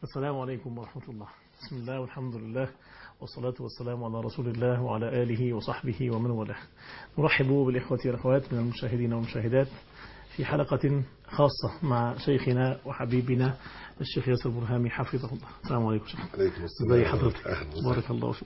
السلام عليكم ورحمة الله بسم الله والحمد لله والصلاة والسلام على رسول الله وعلى آله وصحبه ومن والاه نرحب بالإخوة والأخوات من المشاهدين والمشاهدات في حلقة خاصة مع شيخنا وحبيبنا الشيخ ياسر برهامي حفظه الله السلام عليكم شيخ عليكم السلام ازي حضرتك أهلا وسهلا. بارك الله فيك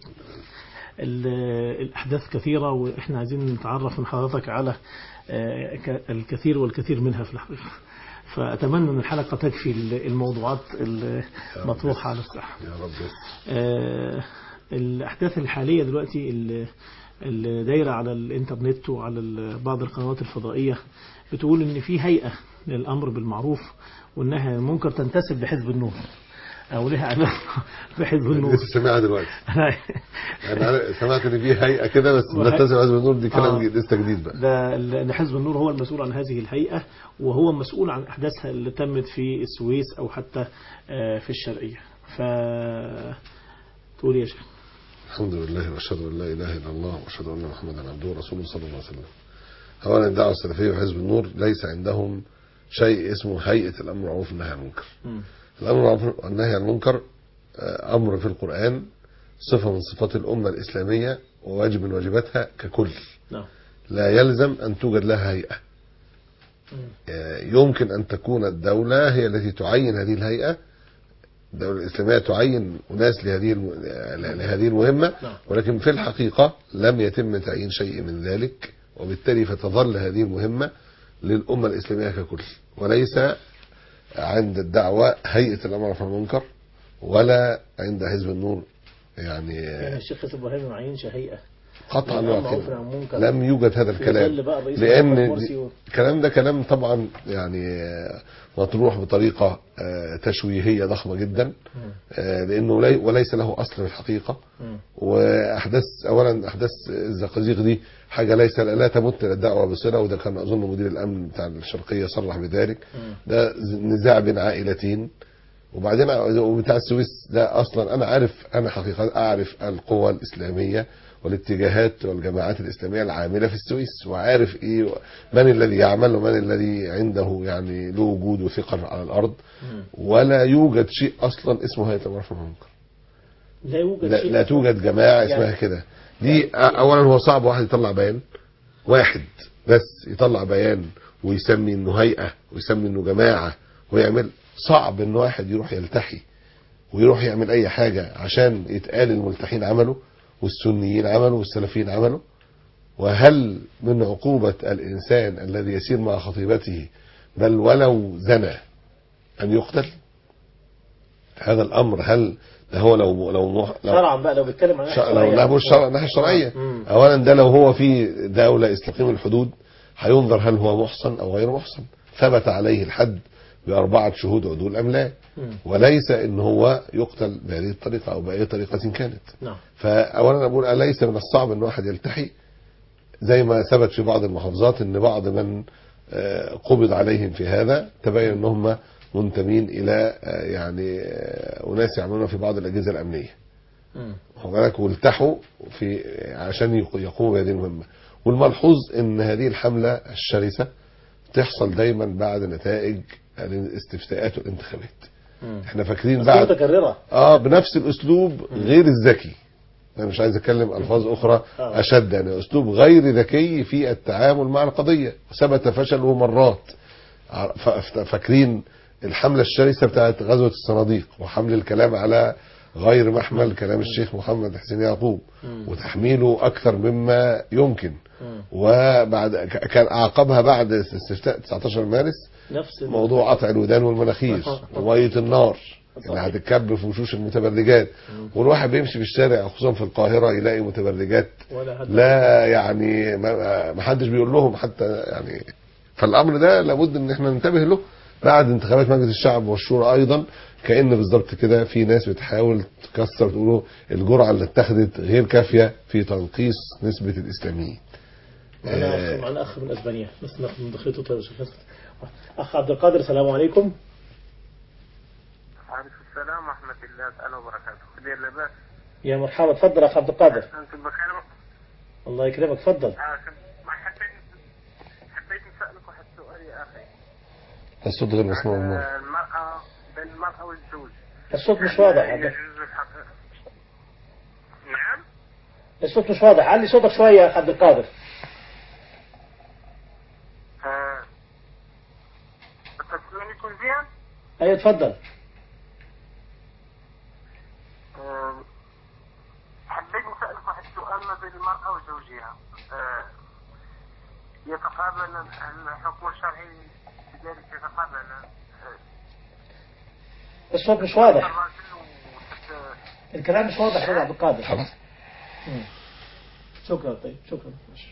ال- الأحداث كثيرة وإحنا عايزين نتعرف من حضرتك على آه، ك- الكثير والكثير منها في الحقيقة فأتمنى أن الحلقة تكفي الموضوعات المطروحة على الساحة يا رب يسر. آه، الأحداث الحالية دلوقتي ال- اللي دايرة على الإنترنت وعلى ال- بعض القنوات الفضائية بتقول إن في هيئة للأمر بالمعروف وإنها ممكن تنتسب لحزب النور أو لها علاقة بحزب النور لسه سامعها دلوقتي انا عارف- سمعت ان في هيئه كده بس وهي- بنتسم حزب النور دي كلام آه. جديد- لسه جديد بقى ده ال- حزب النور هو المسؤول عن هذه الهيئة وهو مسؤول عن أحداثها اللي تمت في السويس أو حتى آه، في الشرقية ف تقول يا شيخ الحمد لله واشهد ان لا اله الا الله واشهد ان محمدا عبده ورسوله صلى الله عليه وسلم اولا الدعوه السلفيه وحزب النور ليس عندهم شيء اسمه هيئه الامر بالمعروف والنهي عن المنكر مم. الامر بالمعروف والنهي عن المنكر آه، امر في القران صفه من صفات الامه الاسلاميه وواجب من واجباتها ككل نعم لا يلزم ان توجد لها هيئه مم. يمكن أن تكون الدولة هي التي تعين هذه الهيئة الدولة الإسلامية تعين أناس لهذه الم... لهذه المهمة نعم. ولكن في الحقيقة لم يتم تعيين شيء من ذلك وبالتالي فتظل هذه المهمة للأمة الإسلامية ككل وليس عند الدعوة هيئة الأمر بالمعروف والمنكر ولا عند حزب النور يعني يعني الشيخ ياسر ابراهيم معين هيئة قطعا الأمر بالمعروف واقعا والنهي عن المنكر. لم يوجد هذا في الكلام ظل بقى الرئيس لان محمد مرسي و- الكلام ده كلام طبعا يعني آه، مطروح بطريقه آه، تشويهيه ضخمه جدا مم. آه، لانه لي وليس له اصل في الحقيقه مم. واحداث اولا احداث الزقازيق دي حاجه ليس لا تمت للدعوه بصله وده كان اظن مدير الامن بتاع الشرقيه صرح بذلك مم. ده نزاع بين عائلتين وبعدين وبتاع السويس ده اصلا انا عارف انا حقيقه اعرف القوى الاسلاميه والاتجاهات والجماعات الاسلاميه العامله في السويس وعارف ايه من الذي يعمل ومن الذي عنده يعني له وجود وثقه على الارض مم. ولا يوجد شيء اصلا اسمه هيئه المعروف والمنكر لا يوجد لا, شيء لا توجد جماعه يعني- اسمها كده دي اولا هو صعب واحد يطلع بيان واحد بس يطلع بيان ويسمي انه هيئه ويسمي انه جماعه ويعمل صعب ان واحد يروح يلتحي ويروح يعمل اي حاجه عشان يتقال الملتحين عملوا والسنيين عملوا والسلفيين عملوا وهل من عقوبه الانسان الذي يسير مع خطيبته بل ولو زنى ان يقتل هذا الامر هل ده هو لو لو لو شرعا بقى لو بيتكلم عن ش- لو لا مش شرع الناحيه الشرعيه مم. اولا ده لو هو في دوله استقيم الحدود هينظر هل هو محصن او غير محصن ثبت عليه الحد باربعه شهود عدول ام لا مم. وليس ان هو يقتل بهذه الطريقه او باي طريقه كانت نعم فاولا اقول اليس من الصعب ان واحد يلتحي زي ما ثبت في بعض المحافظات ان بعض من آه، قبض عليهم في هذا تبين ان هم منتمين الى آه، يعني آه، اناس يعملون في بعض الاجهزه الامنيه مم. واخد بالك والتحوا في عشان يق- يقوموا بهذه المهمه والملحوظ ان هذه الحمله الشرسه تحصل دايما بعد نتائج الاستفتاءات والانتخابات مم. احنا فاكرين بس بعد متكررة اه بنفس الاسلوب غير الذكي انا مش عايز اتكلم الفاظ اخرى آه. اشد يعني اسلوب غير ذكي في التعامل مع القضيه ثبت فشله مرات ع- ف- ف- فاكرين الحمله الشرسه بتاعت غزوه الصناديق وحمل الكلام على غير محمل كلام الشيخ محمد حسين يعقوب مم. وتحميله اكثر مما يمكن مم. وبعد ك- كان اعقبها بعد استفتاء 19 مارس نفس ال- موضوع قطع الودان والمناخير ومية النار اللي صحيح. هتتكب في وشوش المتبرجات والواحد بيمشي في الشارع خصوصا في القاهرة يلاقي متبرجات ولا حد لا يعني ما ما حدش بيقول لهم حتى يعني فالامر ده لابد ان احنا ننتبه له بعد انتخابات مجلس الشعب والشورى ايضا كان بالظبط كده في ناس بتحاول تكسر تقولوا الجرعه اللي اتخذت غير كافيه في تنقيص نسبه الاسلاميين معنا آه. أخ معنا أخ من أسبانيا بس ناخد مداخلته طيب يا شيخ ياسر. أخ عبد القادر السلام عليكم عليكم السلام ورحمة الله تعالى وبركاته خذي اللباس يا مرحبا تفضل أخ عبد القادر أنتم بخير الله يكرمك تفضل آه، كنت- ما حبيت حبيت نسألك واحد سؤال يا أخي الصوت غير مسموع عن والنور. المرأة بين المرأة والزوج الصوت مش واضح هل عبد- يجوز الحق نعم الصوت مش واضح علي صوتك شوية يا عبد القادر آه، تسمعني يكون زين ايوه اتفضل آه، حبيت نسألك واحد السؤال ما بين المرأة وزوجها آه، يتقابل الحكم الشرعي في ذلك يتقابل آه، الصوت مش واضح الراجل وست- الكلام مش واضح يا عبد القادر خلاص مم. شكرا طيب شكرا ماشي.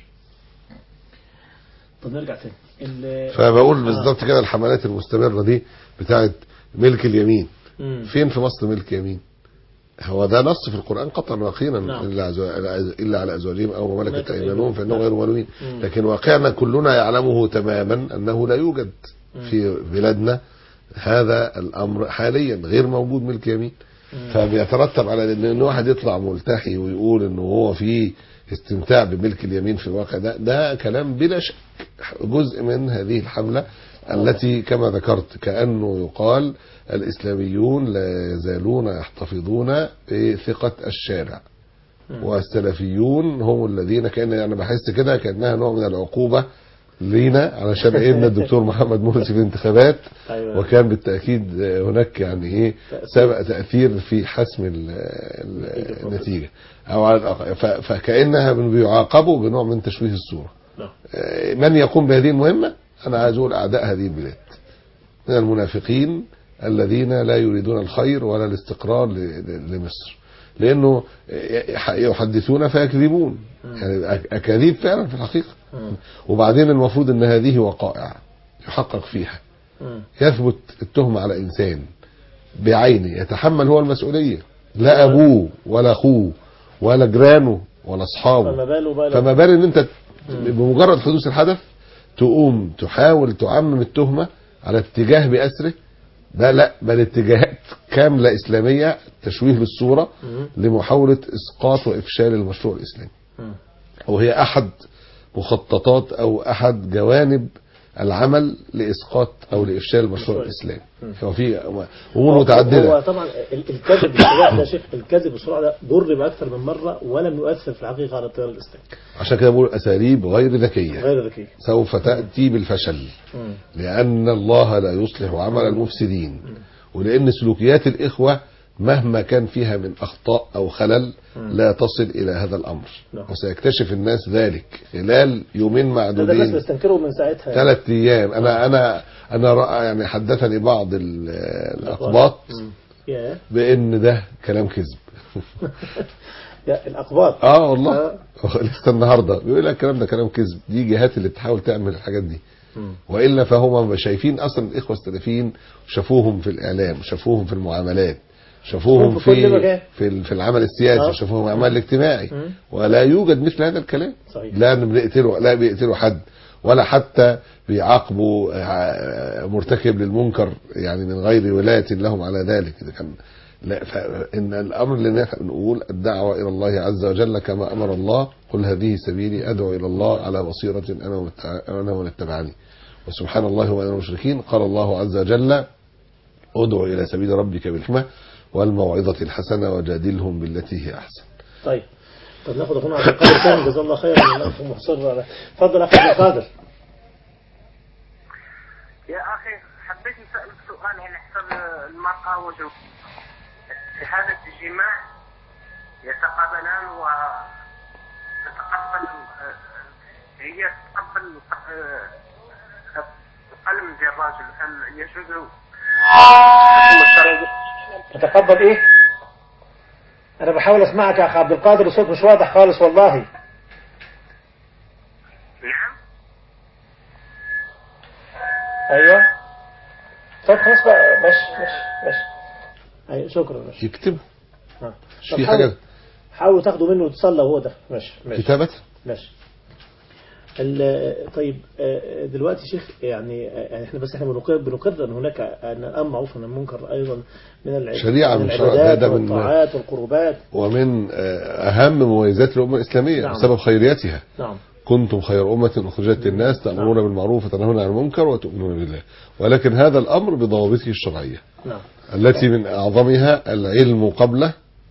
طب نرجع تاني ال- فبقول بالظبط كده الحملات المستمرة دي بتاعت ملك اليمين مم. فين في مصر ملك يمين هو ده نص في القرآن قطعا ويقينا نعم. إلا, عز- إلا على أزواجهم أو ما ملكت ملكت أيمانهم. أيمانهم فإنهم غير ملومين مم. لكن واقعنا كلنا يعلمه تماما أنه لا يوجد في بلادنا هذا الأمر حاليا غير موجود ملك يمين مم. فبيترتب على ان إن واحد يطلع ملتحي ويقول انه هو في استمتاع بملك اليمين في الواقع ده ده كلام بلا شك جزء من هذه الحملة التي كما ذكرت كأنه يقال الإسلاميون لا يزالون يحتفظون بثقة الشارع مم. والسلفيون هم الذين كان انا بحس كده كانها نوع من العقوبه لينا علشان ابن الدكتور محمد مرسي في الانتخابات أيوة. وكان بالتاكيد هناك يعني ايه تأثير. سبق تاثير في حسم ال- ال- النتيجه او على الأقل ف- فكانها بيعاقبوا بنوع من تشويه الصوره نعم. آه، من يقوم بهذه المهمه انا عايز اقول اعداء هذه البلاد من المنافقين الذين لا يريدون الخير ولا الاستقرار ل- ل- لمصر لانه يح- يحدثون فيكذبون يعني أك- اكاذيب فعلا في الحقيقه مم. وبعدين المفروض ان هذه وقائع يحقق فيها مم. يثبت التهمه على انسان بعينه يتحمل هو المسؤوليه لا ابوه ولا اخوه ولا جيرانه ولا اصحابه فما باله بقى فما بال ان انت بمجرد حدوث الحدث تقوم تحاول تعمم التهمه على اتجاه باسره ده لا بل اتجاهات كامله اسلاميه تشويه للصوره مم. لمحاوله اسقاط وافشال المشروع الاسلامي مم. وهي احد مخططات او احد جوانب العمل لاسقاط او لافشال المشروع الاسلامي ففي امور هو متعدده طبعا ال- الكذب بالسرعة ده يا شيخ الكذب بالسرعة ده جرب أكثر من مرة ولم يؤثر في الحقيقة على التيار الإسلامي عشان كده بقول اساليب غير ذكيه غير ذكي سوف تاتي بالفشل مم. لأن الله لا يصلح عمل المفسدين ولأن سلوكيات الإخوة مهما كان فيها من أخطاء أو خلل لا تصل إلى هذا الأمر نعم. وسيكتشف الناس ذلك خلال يومين ده الناس معدودين بيستنكروا من ساعتها ثلاث أيام أنا أنا أنا رأى- يعني حدثني بعض ال- الأقباط مم. يا بأن ده كلام كذب يا الأقباط اه والله آه. لسه النهارده بيقول لك الكلام ده كلام كذب دي جهات اللي بتحاول تعمل الحاجات دي مم. والا فهم شايفين اصلا الاخوه السلفيين شافوهم في الاعلام شافوهم في المعاملات شافوهم في كل في مكان. في, ال- في العمل السياسي آه. شافوهم في العمل الاجتماعي مم. ولا يوجد مثل هذا الكلام صحيح. لا بنقتله لا بيقتلوا حد ولا حتى بيعاقبوا آه، مرتكب للمنكر يعني من غير ولايه لهم على ذلك اذا كان لا فان الامر اللي نحن نقول الدعوه الى الله عز وجل كما امر الله قل هذه سبيلي ادعو الى الله على بصيره انا ومت- انا ومن اتبعني وسبحان الله وانا المشركين قال الله عز وجل ادعو الى سبيل ربك بالحكمه والموعظه الحسنه وجادلهم بالتي هي احسن طيب طب ناخد اخونا عبد القادر تاني جزاه الله خيرا من الاخ مصر على اتفضل اخ عبد القادر يا أخي حبيت نسألك سؤال عن حسب المرأة وزوجها في حالة الجماع يتقابلان و تتقبل آه، هي تتقبل آه، القلم ديال الراجل هل يجوز الحكم الشرعي تتقبل ايه انا بحاول اسمعك يا اخ عبد القادر الصوت مش واضح خالص والله نعم ايوه طب خلاص بقى ماشي ماشي ماشي ايوه شكرا ماشي يكتبوا آه. مش طب في حاول- حاجه حاولوا تاخدوا منه اتصال لو هو ده ماشي ماشي كتابه ماشي ال- طيب آه، دلوقتي شيخ يعني آه، احنا بس احنا بنقر بنقر ان هناك ان الامر معروف عن المنكر ايضا من الع- شريعة من من شرائع- العبادات ده من- والطاعات والقربات ومن آه، اهم مميزات الامه الاسلاميه نعم. بسبب خيريتها نعم كنتم خير أمة أخرجت للناس تأمرون بالمعروف وتنهون عن المنكر وتؤمنون بالله ولكن هذا الأمر بضوابطه الشرعية نعم التي من أعظمها العلم قبله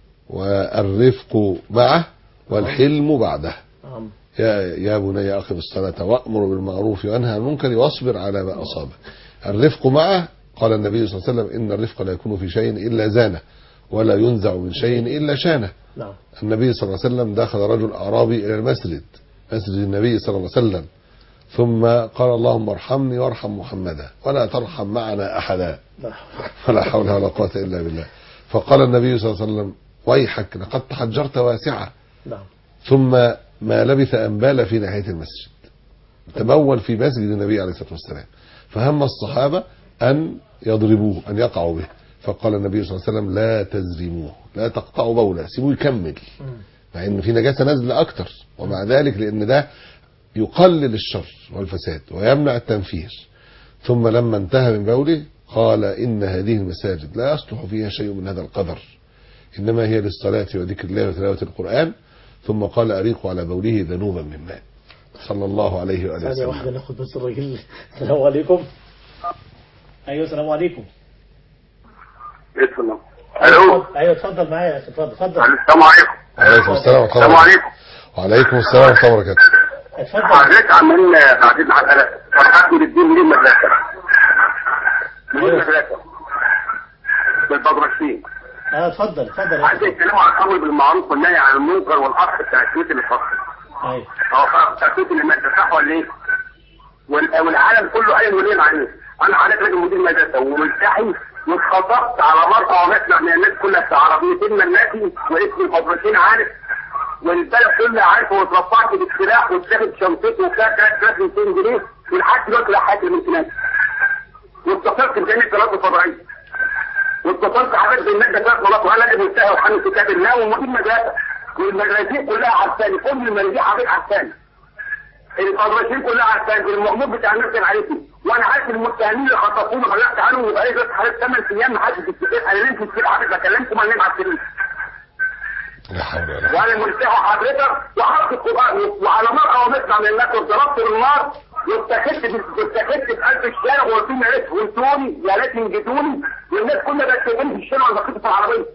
والرفق معه والحلم بعده نعم يا يا بني أقم الصلاة وأمر بالمعروف وأنهى عن المنكر واصبر على ما أصابك الرفق معه قال النبي صلى الله عليه وسلم إن الرفق لا يكون في شيء إلا زانه ولا ينزع من شيء إلا شانه نعم النبي صلى الله عليه وسلم دخل رجل أعرابي إلى المسجد مسجد النبي صلى الله عليه وسلم ثم قال اللهم ارحمني وارحم محمدا ولا ترحم معنا أحدا لا ولا حول ولا قوة إلا بالله فقال النبي صلى الله عليه وسلم ويحك لقد تحجرت واسعة نعم ثم ما لبث أن بال في ناحية المسجد تبول في مسجد النبي عليه الصلاة والسلام فهم الصحابة أن يضربوه أن يقعوا به فقال النبي صلى الله عليه وسلم لا تزرموه لا تقطعوا بوله سيبوه يكمل مم. مع ان في نجاسه نازله اكتر ومع ذلك لان ده يقلل الشر والفساد ويمنع التنفير ثم لما انتهى من بوله قال ان هذه المساجد لا يصلح فيها شيء من هذا القدر انما هي للصلاه وذكر الله وتلاوه القران ثم قال اريق على بوله ذنوبا من ماء صلى الله عليه واله ثانية واحدة وسلم ناخد بس الراجل السلام عليكم أيوة السلام عليكم السلام الو أيوة اتفضل معايا يا أخي اتفضل اتفضل السلام عليكم وعليكم السلام ورحمه السلام الله عليكم وعليكم السلام ورحمه الله وبركاته اتفضل حضرتك عمالين بعدين على فرحات للدين ليه مدرسه ليه مدرسه بالبدرشين اه اتفضل اتفضل يا عايز أخي. يتكلموا عن الامر بالمعروف والنهي عن المنكر والاخذ التاكيد اللي فصل أيوة هو فرق التاكيد اللي ما صح ولا ايه؟ وال- والعالم كله قايل وليه عليه انا حضرتك راجل مدير مدرسه وملتحي واتخطبت على مرأة ومسمع من الناس كلها في عربيتين ملاكي واسم الفضلتين عارف والبلد كلها عارفه واترفعت باختلاف واتاخد شنطتي وكانت 3200 جنيه ولحد دلوقتي لا حاجه من تناسب واتصلت بجميع القنوات الفضائيه واتصلت حضرتك بالماده ثلاث مرات وانا لازم منتهى وحامل كتاب الله ومدير مدرسه والمدرسين كلها عارفاني كل المدرسين حضرتك عارفاني المدرسين كلها عارفاني المأمور بتاع الناس كان عارفني وانا عارف المتهمين اللي خطفوني خلعت عنهم وبقى لي حضرتك ثمان ايام ما حدش يتفق انا ليه كتير حضرتك بكلمكم انا على السرير لا حول ولا قوه وانا مرتاح حضرتك وحرق القران وعلى مرأة ومسمع من الناس وضربت بالنار واتخذت واتخذت في قلب الشارع وقلت لهم يا ريت وانتوني يا ريت ينجدوني والناس كلها بقت تقول في الشارع ولا في العربيه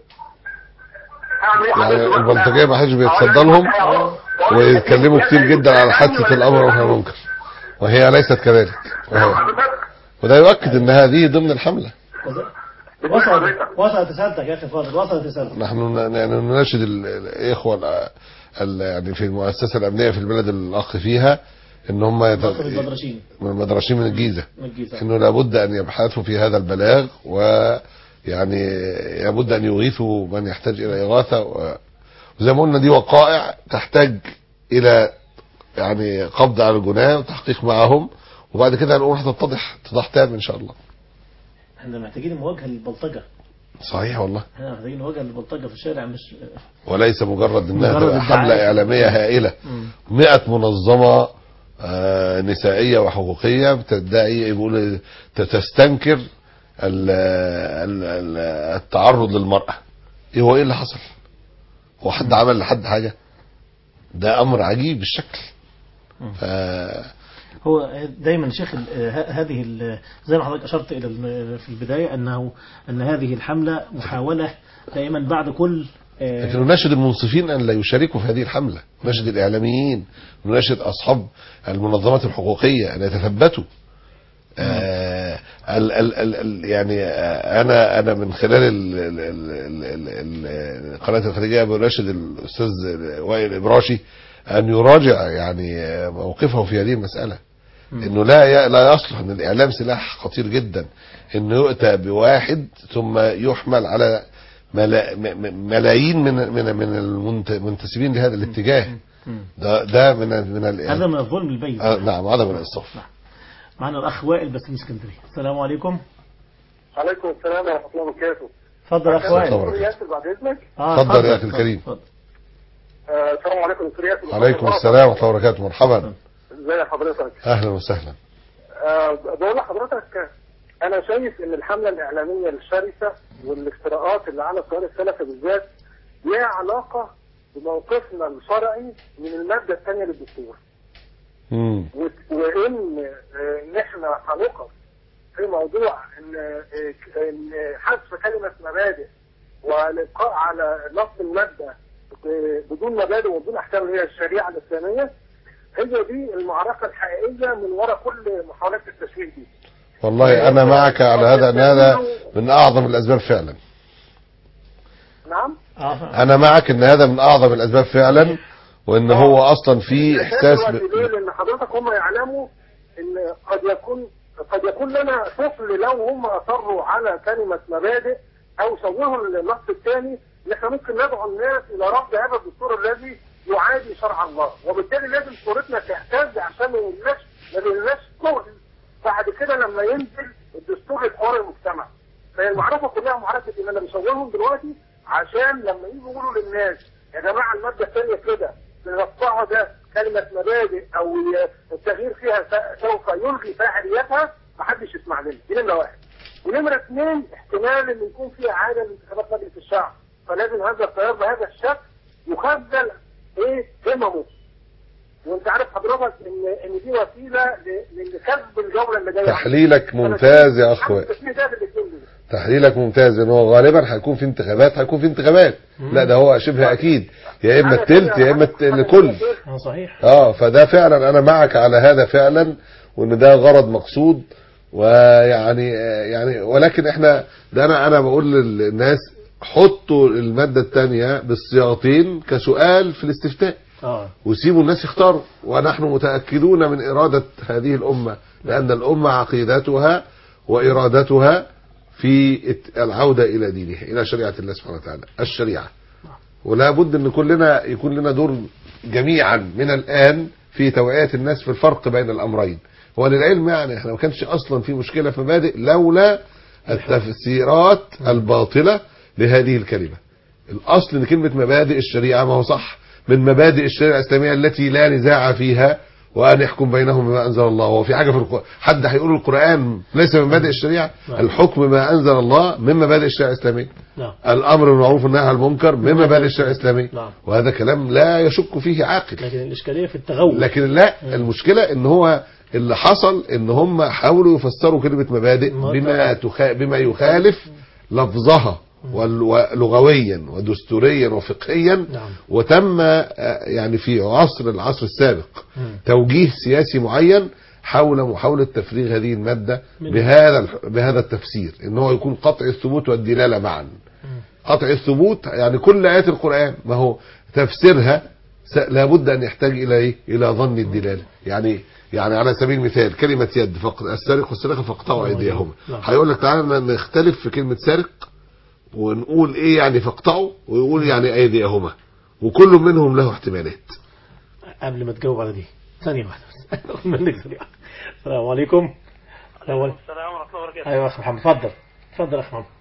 أعمل إيه يعني حضرتك؟ البلطجيه ما حدش بيتصدى لهم ويتكلموا كتير جدا على حادثه الامر والنهي عن المنكر وهي ليست كذلك وهي حضرتك وده يؤكد ان هذه ضمن الحمله وصلت وصلت رسالتك يا أخي فاضل وصلت رسالتك نحن ن- يعني نناشد ال- الاخوه ال- ال- يعني في المؤسسه الامنيه في البلد الاخ فيها ان هم يت- وصلت البدرشين من المدرسين من الجيزه من الجيزة انه لابد ان يبحثوا في هذا البلاغ ويعني لابد ان يغيثوا من يحتاج الى اغاثه و- وزي ما قلنا دي وقائع تحتاج الى يعني قبض على الجناه وتحقيق معهم وبعد كده هنقول هتتضح اتضاح تام ان شاء الله احنا محتاجين مواجهة للبلطجة صحيح والله احنا محتاجين مواجهة للبلطجة في الشارع مش وليس مجرد انها مجرد تبقى حمله الدعاية. اعلاميه هائله مم. 100 منظمه آه، نسائيه وحقوقيه بتدعي بيقول تستنكر ال- ال- ال- التعرض للمراه ايه هو ايه اللي حصل هو حد عمل لحد حاجه ده امر عجيب الشكل مم. ف هو دايما شيخ ال- ه- هذه ال- زي ما حضرتك اشرت الى الم- في البدايه انه ان هذه الحمله محاوله دائما بعد كل آه، لكن نناشد المنصفين ان لا يشاركوا في هذه الحمله نناشد الاعلاميين نناشد اصحاب المنظمات الحقوقيه ان يتثبتوا آه ال ال ال ال يعني آه انا انا من خلال ال ال ال ال ال ال القناه الخليجيه بناشد الاستاذ وائل ابراشي ان يراجع يعني آه، موقفه في هذه المساله انه لا ي- لا يصلح ان الاعلام سلاح خطير جدا انه يؤتى بواحد ثم يحمل على ملا م- م- ملايين من من من المنت- المنتسبين لهذا الاتجاه مم. ده ده من من ال- هذا من الظلم البين آه نعم هذا من الصف معنا الاخ وائل بس من اسكندريه السلام عليكم عليكم السلام ورحمه الله وبركاته اتفضل يا اخ اتفضل. وائل ياسر بعد اذنك آه، اتفضل يا أخي الكريم. اتفضل. آه، السلام عليكم دكتور ياسر عليكم السلام ورحمه الله وبركاته مرحبا ازي حضرتك اهلا وسهلا آه، بقول لحضرتك انا شايف ان الحمله الاعلاميه الشرسه والافتراءات اللي على التيار السلفي بالذات ليها علاقه بموقفنا الشرعي من الماده الثانيه للدستور مم. و- وان آه، ان احنا هنقف في موضوع ان آه، ان حذف كلمه مبادئ والابقاء على نص الماده ب- بدون مبادئ وبدون احكام اللي هي الشريعه الاسلاميه هي دي المعركه الحقيقيه من وراء كل محاولات التشويه دي. والله انا معك على هذا ان هذا من اعظم الاسباب فعلا نعم؟ آه. انا معك ان هذا من اعظم الاسباب فعلا وان هو اصلا في احساس ب... دلوقتي ليه؟ لان حضرتك هم يعلموا ان قد يكون قد يكون لنا طفل لو هم اصروا على كلمه مبادئ او شوهوا النص الثاني ان احنا ممكن ندعو الناس الى رفض هذا الدستور الذي يعادي شرع الله وبالتالي لازم صورتنا تهتز عشان ما يقولناش ما يقولناش كل بعد كده لما ينزل الدستور لحوار المجتمع فهي المعركه كلها معركه ان انا بشوههم دلوقتي عشان لما يجوا يقولوا للناس يا جماعه الماده الثانيه كده بنرفعها ده كلمه مبادئ او ي- التغيير فيها س- سوف يلغي فاعليتها محدش يسمع لنا دي نمره واحد ونمره اثنين احتمال ان يكون في اعاده لانتخابات مجلس الشعب فلازم هذا التيار بهذا الشكل يخذل ايه هممه وانت عارف حضرتك ان ان دي وسيله ل- لكسب الجوله اللي جايه تحليلك ممتاز يا اخ وائل. التشويه ده بالاتنين دول. تحليلك ممتاز ان هو غالبا هيكون في انتخابات هيكون في انتخابات لا ده هو شبه اكيد يا اما التلت يا اما الت- الكل آه صحيح اه فده فعلا انا معك على هذا فعلا وان ده غرض مقصود ويعني آه، يعني ولكن احنا ده انا انا بقول للناس حطوا الماده الثانيه بالصياغتين كسؤال في الاستفتاء اه وسيبوا الناس يختاروا ونحن متأكدون من إرادة هذه الأمة لأن الأمة عقيدتها وإرادتها في الت- العودة إلى دينها إلى شريعة الله سبحانه وتعالى الشريعة ولا بد أن كلنا يكون لنا دور جميعا من الآن في توعية الناس في الفرق بين الأمرين وللعلم يعني احنا ما كانش أصلا في مشكلة في مبادئ لولا التفسيرات الباطلة لهذه الكلمة الاصل ان كلمه مبادئ الشريعه ما هو صح من مبادئ الشريعه الاسلاميه التي لا نزاع فيها وان يحكم بينهم بما انزل الله هو في حاجه في القرآن حد هيقول القران ليس من مبادئ الشريعه نعم. الحكم ما انزل الله من مبادئ الشريعه الاسلاميه نعم الامر بالمعروف والنهي عن المنكر من مبادئ الشريعه الاسلاميه نعم. وهذا كلام لا يشك فيه عاقل لكن الإشكالية في التغول لكن لا المشكله ان هو اللي حصل ان هم حاولوا يفسروا كلمه مبادئ ما- بما تخا... بما يخالف لفظها وال- ولغويا ودستوريا وفقهيا نعم. وتم آه، يعني في عصر العصر السابق مم. توجيه سياسي معين حول محاولة تفريغ هذه المادة من- بهذا الح- بهذا التفسير ان هو يكون قطع الثبوت والدلالة معا قطع الثبوت يعني كل آيات القرآن ما هو تفسيرها س- لابد ان يحتاج الى ايه الى ظن الدلاله يعني يعني على سبيل المثال كلمه يد فق... السارق والسارقه فاقطعوا ايديهما نعم. هيقول لك تعالى نختلف في كلمه سارق ونقول ايه يعني فاقطعوا ويقول يعني ايديهما وكل منهم له احتمالات قبل ما تجاوب على دي ثانية واحدة بس منك ثانية واحدة السلام عليكم الأول السلام ورحمه الله وبركاته أيوة يا أخ محمد اتفضل اتفضل يا أخ محمد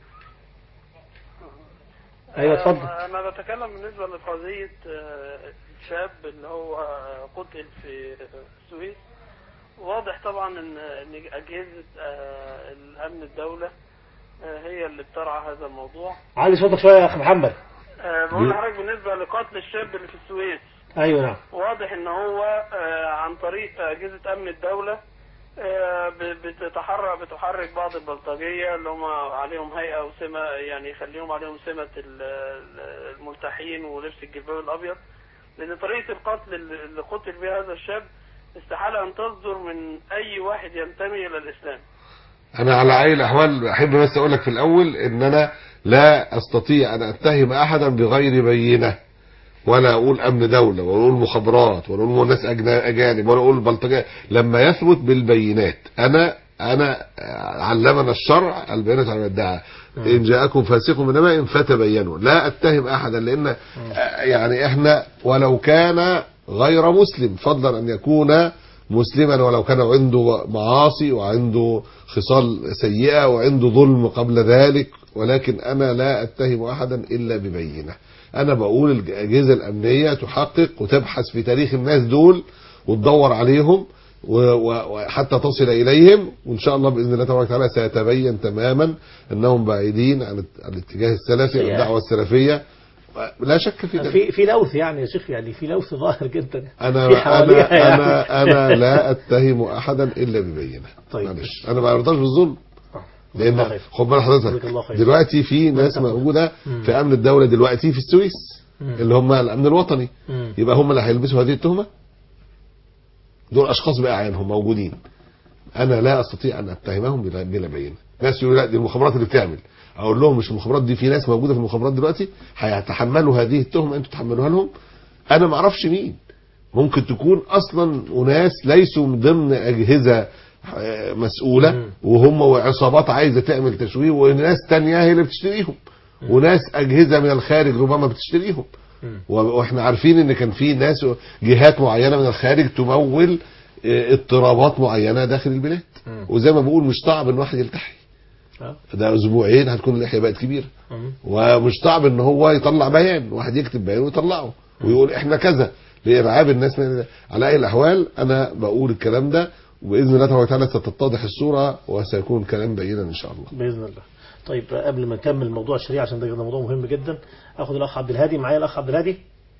أيوة اتفضل انا بتكلم بالنسبه لقضيه آه، الشاب اللي هو قتل في السويس واضح طبعا ان ان اجهزه آه، الامن الدوله آه، هي اللي بترعى هذا الموضوع علي صوتك شوية يا أخ محمد آه، بقول لحضرتك بالنسبه لقتل الشاب اللي في السويس أيوة نعم واضح ان هو آه، عن طريق اجهزه امن الدوله آه، ب- بتتحرك بتحرك بعض البلطجيه اللي هم عليهم هيئه وسمه يعني يخليهم عليهم سمه ال- ال- الملتحين ولبس الجلباب الابيض لان طريقه القتل اللي اللي قتل بها هذا الشاب استحاله ان تصدر من اي واحد ينتمي الى الاسلام انا على اي الاحوال احب بس اقول لك في الاول ان انا لا استطيع ان اتهم احدا بغير بينه ولا اقول امن دوله ولا اقول مخابرات ولا اقول ناس أجنا- اجانب ولا اقول بلطجيه لما يثبت بالبينات انا انا علمنا الشرع البينات على الادعاء ان جاءكم فاسق بنبأ فتبينوا لا اتهم احدا لان آه، يعني احنا ولو كان غير مسلم فضلا ان يكون مسلما ولو كان عنده معاصي وعنده خصال سيئه وعنده ظلم قبل ذلك ولكن انا لا اتهم احدا الا ببينه انا بقول الاجهزه الامنيه تحقق وتبحث في تاريخ الناس دول وتدور عليهم و- و- وحتى تصل اليهم وان شاء الله باذن الله تبارك وتعالى سيتبين تماما انهم بعيدين عن الت- عن الاتجاه السلفي عن يا. الدعوه السلفيه لا شك في ذلك في في لوث يعني يا شيخ يعني في لوث ظاهر جدا انا في حواليها انا يعني. انا انا لا اتهم احدا الا ببينه طيب. معلش انا ما برضاش بالظلم الله لان خير. خد بال جزاك حضرتك الله خير. دلوقتي في ناس تقبل. موجوده مم. في امن الدوله دلوقتي في السويس مم. اللي هم الامن الوطني مم. يبقى هم اللي هيلبسوا هذه التهمه دول اشخاص باعيانهم موجودين انا لا استطيع ان اتهمهم بلا بلا بينه ناس يقولوا لا دي المخابرات اللي بتعمل اقول لهم مش المخابرات دي في ناس موجوده في المخابرات دلوقتي هيتحملوا هذه التهمه انتوا تحملوها لهم انا ما اعرفش مين ممكن تكون اصلا اناس ليسوا من ضمن اجهزه آه، مسؤوله مم. وهم وعصابات عايزه تعمل تشويه وناس تانية هي اللي بتشتريهم وناس اجهزه من الخارج ربما بتشتريهم مم. و- واحنا عارفين ان كان في ناس جهات معينه من الخارج تمول آه، اضطرابات معينه داخل البلاد مم. وزي ما بقول مش صعب ان واحد يلتحي آه. ده اسبوعين هتكون اللحيه بقت كبيره مم. ومش صعب ان هو يطلع بيان واحد يكتب بيان ويطلعه ويقول احنا كذا لارعاب الناس من على اي الاحوال انا بقول الكلام ده وباذن الله تبارك وتعالى ستتضح الصوره وسيكون كلام بينا ان شاء الله باذن الله طيب قبل ما نكمل موضوع الشريعه عشان ده ده موضوع مهم جدا اخد الاخ عبد الهادي معايا الاخ عبد الهادي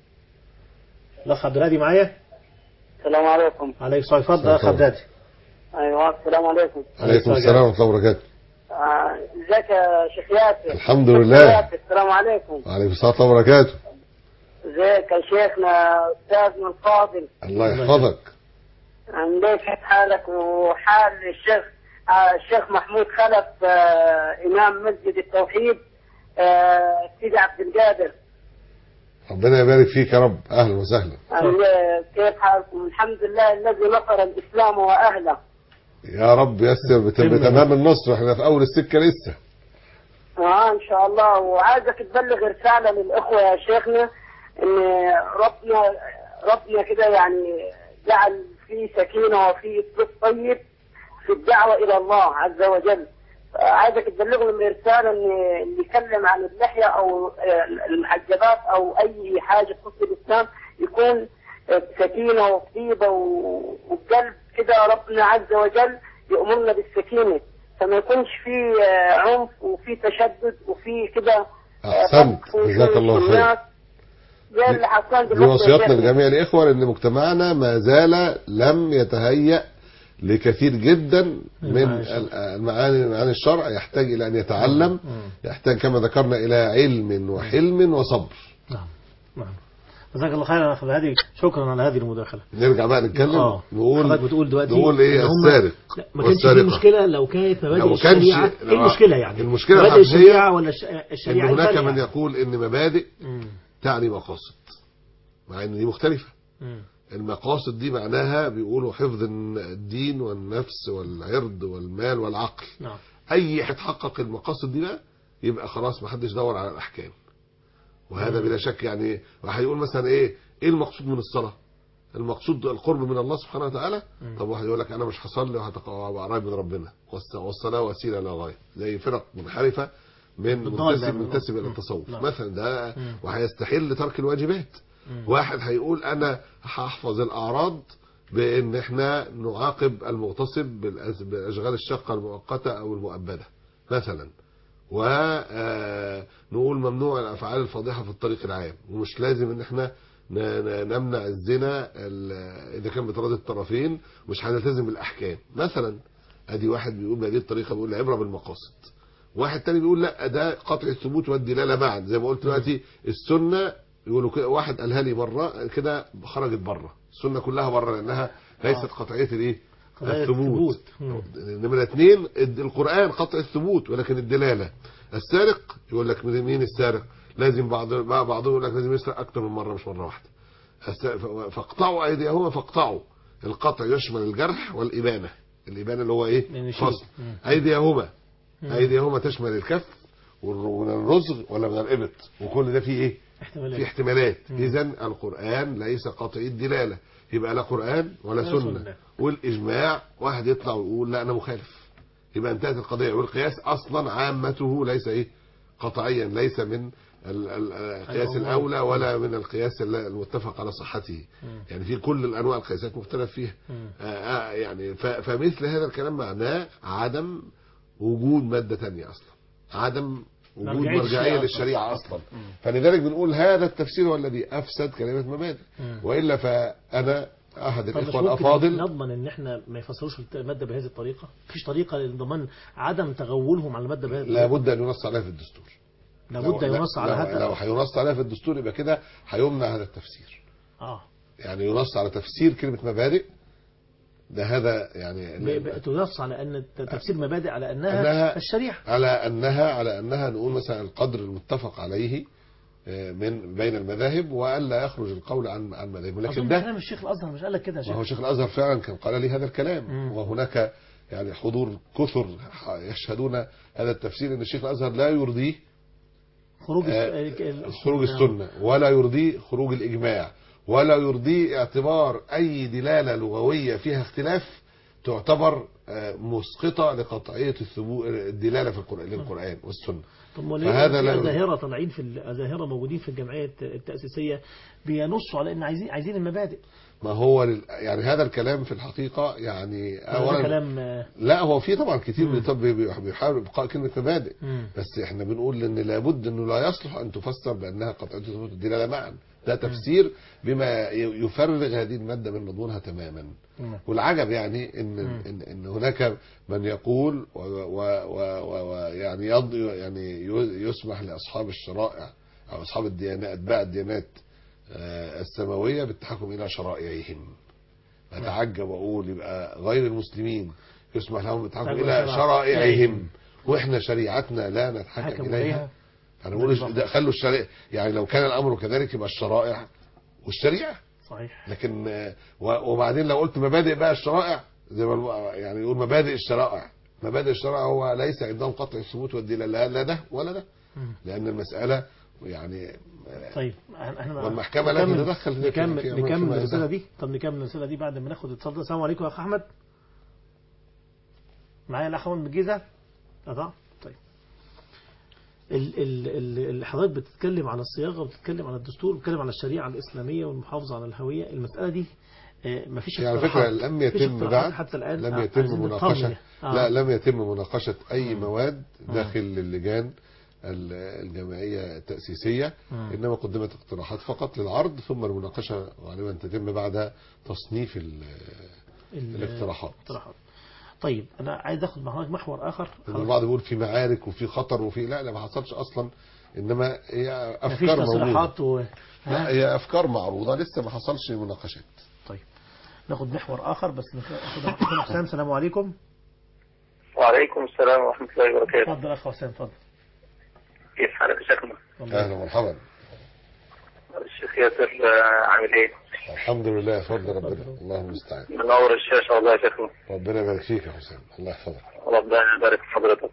الاخ عبد الهادي معايا السلام عليكم عليك السلام اتفضل يا اخ عبد الهادي ايوه السلام عليكم عليكم السلام ورحمه الله وبركاته آه، ازيك يا شيخ ياسر الحمد شيخ لله. ياسر، السلام عليكم وعليكم السلام ورحمه الله وبركاته ازيك يا شيخنا استاذنا الفاضل الله يحفظك عامل ايه كيف حالك وحال الشيخ آه، الشيخ محمود خلف آه، امام مسجد التوحيد آه، سيدي عبد القادر ربنا يبارك فيك يا رب اهلا وسهلا عامل إيه؟ كيف حالكم الحمد لله الذي نصر الاسلام واهله يا رب يسر بت- بتمام النصر احنا في اول السكه لسه اه ان شاء الله وعايزك تبلغ رساله للاخوه يا شيخنا ان ربنا ربنا كده يعني جعل في سكينه وفي اسلوب طيب في الدعوه الى الله عز وجل عايزك تبلغ لهم رساله ان اللي يتكلم عن اللحيه او آه، المحجبات او اي حاجه تخص الاسلام يكون آه، سكينه وطيبه و- وبقلب كده ربنا عز وجل يامرنا بالسكينه فما يكونش في آه، عنف وفي تشدد وفي كده آه، احسنت قذف وفي جزاك الله خير الناس زي اللي حصل دي دلوقتي يا وصيتنا شيخنا. لجميع الإخوة لأن مجتمعنا ما زال لم يتهيأ لكثير جدا من المعاني الشرع. ال- المعاني معاني الشرع يحتاج إلى أن يتعلم مم. يحتاج كما ذكرنا إلى علم وحلم وصبر نعم نعم جزاك الله خيرا يا اخ عبد الهادي شكرا على هذه المداخله نرجع بقى نتكلم اه نقول حضرتك بتقول دلوقتي نقول إيه إن هم- السارق لا ما كانش في والسارقة. مشكله لو كانت مبادئ لو كانش- الشريعه لو- ايه المشكله يعني المشكلة مبادئ الحقيقية الشريعه ولا الش- إن الشريعه هناك الثانية من يعني. يقول إن مبادئ مم. تعني مقاصد مع إن دي مختلفة مم. المقاصد دي معناها بيقولوا حفظ الدين والنفس والعرض والمال والعقل نعم اي هتحقق المقاصد دي بقى يبقى خلاص ما حدش دور على الاحكام وهذا بلا شك يعني هيقول مثلا ايه ايه المقصود من الصلاه المقصود القرب من الله سبحانه وتعالى طب واحد يقول لك انا مش هصلي وهتبقى قريب من ربنا والص- والصلاه وسيله لا غايه زي فرق منحرفه من بالضالة منتسب من- منتسب الى مم. التصوف نعم. مثلا ده مم. وهيستحل ترك الواجبات مم. واحد هيقول انا هحفظ الاعراض بان احنا نعاقب المغتصب بالأز- بالاشغال الشاقه المؤقته او المؤبده مثلا ونقول ممنوع الافعال الفاضحه في الطريق العام ومش لازم ان احنا ن- ن- نمنع الزنا ال- اذا كان بتراضي الطرفين مش هنلتزم بالاحكام مثلا ادي واحد بيقول بهذه الطريقه بيقول العبره بالمقاصد واحد تاني بيقول لا ده قطع الثبوت والدلاله معا زي ما قلت دلوقتي السنه يقولوا كده واحد قالها لي مره كده خرجت بره السنه كلها بره لانها ليست قطعيه الايه قضايا الثبوت مم. نمرة اثنين الد- القرآن قطع الثبوت ولكن الدلالة السارق يقول لك مين السارق لازم بعض بعض- بعضهم يقول لك لازم يسرق أكتر من مرة مش مرة واحدة الس- ف- فاقطعوا أيديهما فاقطعوا القطع يشمل الجرح والإبانة الإبانة اللي هو إيه يعني شيل. فصل مم. أيديهما أيديهما تشمل الكف والر- من الرزغ ولا من الإبط وكل ده فيه إيه في احتمالات احتمالات اذا القرآن ليس قطعي الدلالة يبقى لا قرآن ولا ولا سنة سنة. والإجماع واحد يطلع ويقول لا أنا مخالف يبقى انتهت القضية والقياس أصلا عامته ليس إيه قطعيا ليس من ال- ال- القياس الأمور. الأولى ولا من القياس ال- المتفق على صحته مم. يعني في كل الأنواع القياسات مختلف فيها مم. آه آه يعني ف- فمثل هذا الكلام معناه عدم وجود مادة تانية أصلا عدم وجود مرجعية مرجعيه الشريعة للشريعه اصلا فلذلك بنقول هذا التفسير هو الذي افسد كلمه مبادئ مم. والا فانا احد طب مش الاخوه ممكن الافاضل نضمن ان احنا ما يفسروش الماده بهذه الطريقه مفيش طريقه لضمان عدم تغولهم على الماده بهذه الطريقه لابد ان ينص عليها في الدستور لابد لو- ينص على لو- هذا لو هينص عليها في الدستور يبقى كده هيمنع هذا التفسير اه يعني ينص على تفسير كلمه مبادئ ده هذا يعني ب- ب- تنص على ان تفسير مبادئ على انها, أنها- الشريعه على انها على انها نقول مثلا القدر المتفق عليه آه، من بين المذاهب والا يخرج القول عن عن مذاهب لكن اظن ده كلام الشيخ الازهر مش قال لك كده يا ما هو شيخ شيخ الازهر فعلا كان قال لي هذا الكلام مم. وهناك يعني حضور كثر يشهدون هذا التفسير ان الشيخ الازهر لا يرضيه خروج آه، الس- ال- ال- خروج نعم. السنه ولا يرضيه خروج الاجماع ولا يرضيه اعتبار اي دلاله لغويه فيها اختلاف تعتبر آه، مسقطه لقطعيه الثبوت الدلاله في القران للقران والسنه طب وليه فهذا لا في يرضي. أزاهرة طالعين في الأزاهرة موجودين في الجمعية التأسيسية بينصوا على إن عايزين عايزين المبادئ ما هو لل... يعني هذا الكلام في الحقيقه يعني ده اولا كلام آه، لا هو في طبعا كتير مم. بيطب- بي- بيحاول ابقاء كلمه مبادئ مم. بس احنا بنقول ان لابد انه لا يصلح ان تفسر بانها قطعيه ثبوت الدلاله معا ده تفسير بما ي- يفرغ هذه الماده من مضمونها تماما مم. والعجب يعني ان مم. ان, إن هناك من يقول ويعني يض يعني ي- يسمح لاصحاب الشرائع او اصحاب الديانات اتباع الديانات آه، السماويه بالتحكم الى شرائعهم اتعجب واقول يبقى غير المسلمين يسمح لهم بالتحكم تحكم الى إلى شرائعهم واحنا شريعتنا لا نتحكم حكموا اليها إليها هنقول بالضبط. ده خلوا الشريعه يعني لو كان الامر كذلك يبقى الشرائع والشريعه صحيح لكن آه، و- وبعدين لو قلت مبادئ بقى الشرائع زي ما الو- يعني يقول مبادئ الشرائع مبادئ الشرائع هو ليس عندهم قطع الثبوت والدلاله لا, لا ده ولا ده مم. لان المساله يعني آه، طيب احنا والمحكمة لا نكمل- تتدخل في- في- نكمل في- نكمل فيما الرسالة يزال. دي طب نكمل الرسالة دي بعد ما ناخد اتصال السلام عليكم يا أخ أحمد معايا الأخ أحمد من الجيزة أه طيب ال ال ال ال- حضرتك بتتكلم على الصياغة وبتتكلم على الدستور وبتتكلم على الشريعة الإسلامية والمحافظة على الهوية المسألة دي آه، مفيش يعني على اقتراحات. فكره لم مفيش يتم اقتراحات بعد حتى الآن لم آه، يتم عايزين مناقشه نطمن. آه. لا لم يتم مناقشه اي مم. مواد مم. داخل اللجان ال- الجمعيه التاسيسيه مم. انما قدمت اقتراحات فقط للعرض ثم المناقشه غالبا تتم بعد تصنيف ال- ال- الاقتراحات. اقتراحات طيب أنا عايز أخد مع حضرتك محور آخر لأن البعض بيقول في معارك وفي خطر وفي لا لا ما حصلش اصلا انما هي مفيش افكار موجوده تصريحات و... لا ها؟ هي افكار معروضه لسه ما حصلش مناقشات طيب ناخد محور آخر بس ناخد أخونا حسام السلام عليكم وعليكم السلام ورحمة الله وبركاته اتفضل أخ حسام اتفضل كيف حالك يا شيخنا والله. اهلا ومرحبا الشيخ ياسر آه، عامل ايه الحمد لله فضل ربنا الله المستعان منور الشاشة والله يا شيخنا ربنا يبارك فيك يا حسام الله يحفظك ربنا يبارك في حضرتك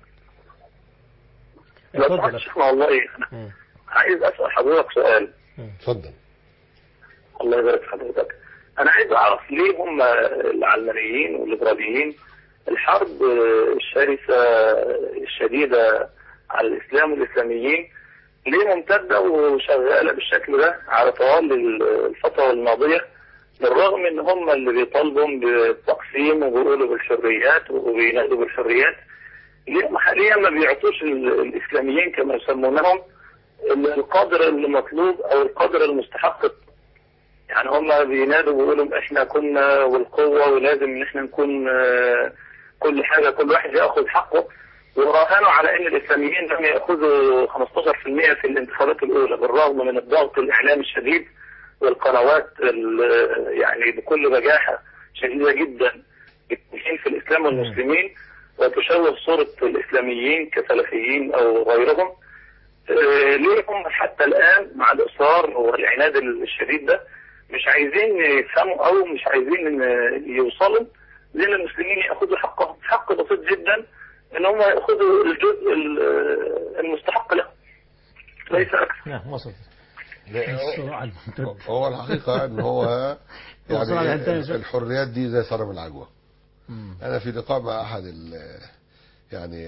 لو اتفضل سمحت يا أخ. شيخنا والله انا مم. عايز اسأل حضرتك سؤال اتفضل الله يبارك في حضرتك انا عايز اعرف ليه هم العلمانيين والليبراليين الحرب الشرسة الشديدة على الاسلام والاسلاميين ليه ممتدة وشغالة بالشكل ده على طوال الفترة الماضية بالرغم ان هم اللي بيطالبوا بالتقسيم وبيقولوا بالحريات وبينادوا بالحريات ليه هم حاليا ما بيعطوش ال- الاسلاميين كما يسمونهم القدر المطلوب او القدر المستحق يعني هم بينادوا ويقولوا احنا كنا والقوة ولازم ان احنا نكون آه، كل حاجة كل واحد ياخذ حقه وراهنوا على ان الاسلاميين لم ياخذوا 15% في الانتخابات الاولى بالرغم من الضغط الاعلامي الشديد والقنوات ال- يعني بكل بجاحة شديدة جدا بتهين في الاسلام والمسلمين وتشوه صورة الاسلاميين كسلفيين او غيرهم آه، ليه هم حتى الآن مع الإصرار والعناد الشديد ده مش عايزين يفهموا أو مش عايزين إن يوصلوا لأن المسلمين يأخذوا حقهم حق بسيط جدا إن هم يأخذوا الجزء ال- المستحق لهم ليس أكثر نعم وصلت لا، الصراع الممتد هو الحقيقة ان هو هو صراع يعني الهداية شو؟ الحريات دي زي صرم العجوة مم. انا في لقاء مع احد ال يعني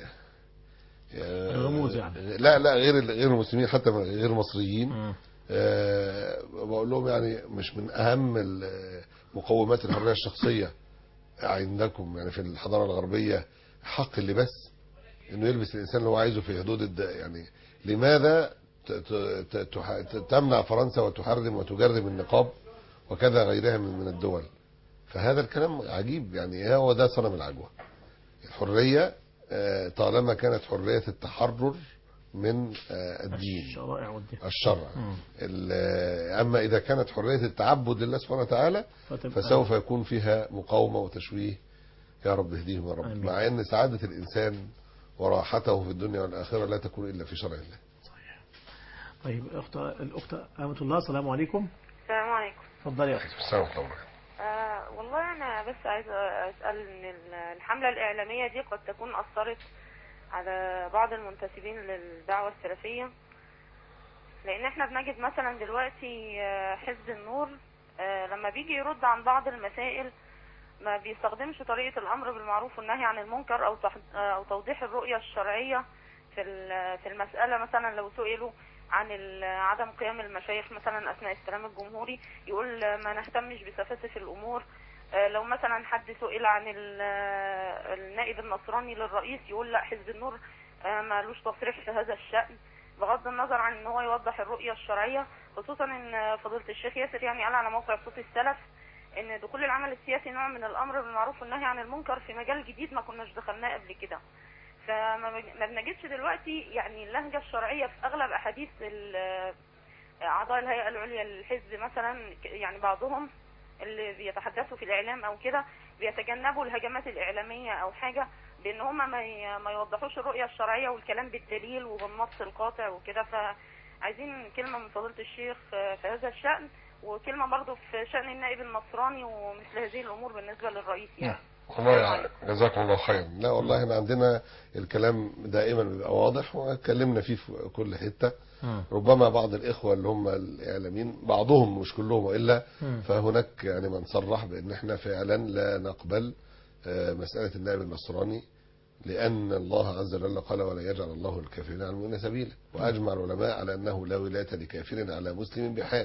الرموز يعني. لا لا غير غير المسلمين حتى غير المصريين مم. آه، بقول لهم يعني مش من اهم ال- مقومات الحريه الشخصيه عندكم يعني في الحضاره الغربيه حق اللباس انه يلبس الانسان اللي هو عايزه في حدود الد... يعني لماذا ت... ت... ت... تح... ت- تمنع فرنسا وتحرم وتجرم النقاب وكذا غيرها من من الدول فهذا الكلام عجيب يعني هو ده صنم العجوة الحرية آه، طالما كانت حرية التحرر من آه، الدين الشرائع والدين الشرع مم. ال- أما إذا كانت حرية التعبد لله سبحانه وتعالى فتبقى- فسوف يكون فيها مقاومة وتشويه يا رب اهديهم يا رب آمين. مع أن سعادة الإنسان وراحته في الدنيا والآخرة لا تكون إلا في شرع الله صحيح طيب الأخت الأخت أمة الله السلام عليكم السلام عليكم اتفضلي يا أخت السلام عليكم آه والله أنا بس عايزة أسأل إن ال- الحملة الإعلامية دي قد تكون أثرت على بعض المنتسبين للدعوة السلفية لأن احنا بنجد مثلا دلوقتي آه، حزب النور آه، لما بيجي يرد عن بعض المسائل ما بيستخدمش طريقة الأمر بالمعروف والنهي عن المنكر أو تح- آه، أو توضيح الرؤية الشرعية في ال- في المسألة مثلا لو سئلوا عن ال- عدم قيام المشايخ مثلا أثناء السلام الجمهوري يقول آه، ما نهتمش بسفاسف الأمور آه، لو مثلا حد سئل عن ال- آه، النائب النصراني للرئيس يقول لا حزب النور آه، مالوش تصريح في هذا الشأن بغض النظر عن ان هو يوضح الرؤية الشرعية خصوصا ان فضيلة الشيخ ياسر يعني قال على موقع صوت السلف ان دخول العمل السياسي نوع من الامر بالمعروف والنهي عن المنكر في مجال جديد ما كناش دخلناه قبل كده فما بج- ما بنجدش دلوقتي يعني اللهجة الشرعية في اغلب احاديث ال- اعضاء الهيئة العليا للحزب مثلا ك- يعني بعضهم اللي بيتحدثوا في الاعلام او كده بيتجنبوا الهجمات الاعلامية او حاجة بان هم ما ي- ما يوضحوش الرؤية الشرعية والكلام بالدليل وبالنص القاطع وكده فعايزين كلمة من فضيلة الشيخ آه، في هذا الشأن وكلمة برضه في شأن النائب النصراني ومثل هذه الأمور بالنسبة للرئيس يعني والله جزاكم الله خيرا لا والله احنا عندنا الكلام دائما بيبقى واضح واتكلمنا فيه في كل حته مم. ربما بعض الاخوه اللي هم الاعلاميين بعضهم مش كلهم والا مم. فهناك يعني من صرح بان احنا فعلا لا نقبل آه، مساله النائب النصراني لان الله عز وجل قال ولا يجعل الله الكافرين على المؤمنين سبيلا واجمع العلماء على انه لا ولايه لكافر على مسلم بحال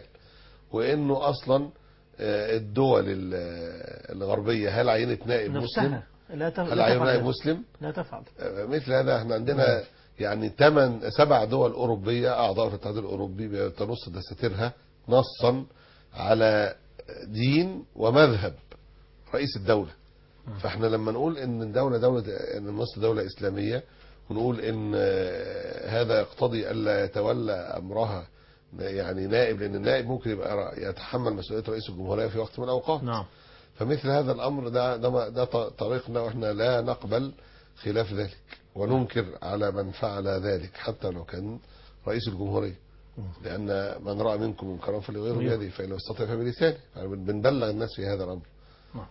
وانه اصلا آه، الدول ال- الغربيه هل عينت نائب مسلم نفسها لا تف- هل لا عينت نائب تفعل مسلم لا تفعل مثل هذا احنا عندنا يعني ثمان سبع دول اوروبيه اعضاء في الاتحاد الاوروبي بتنص دساتيرها نصا على دين ومذهب رئيس الدوله فاحنا لما نقول ان الدوله دوله ان مصر دوله اسلاميه ونقول ان آه، هذا يقتضي الا يتولى امرها يعني نائب لان النائب ممكن يبقى يتحمل مسؤوليه رئيس الجمهوريه في وقت من الاوقات نعم فمثل هذا الامر ده ده, ده طريقنا واحنا لا نقبل خلاف ذلك وننكر على من فعل ذلك حتى لو كان رئيس الجمهوريه لان من راى منكم منكرا فليغيره غيره. بيده فان لم يستطع فبلسانه يعني بنبلغ الناس في هذا الامر نعم.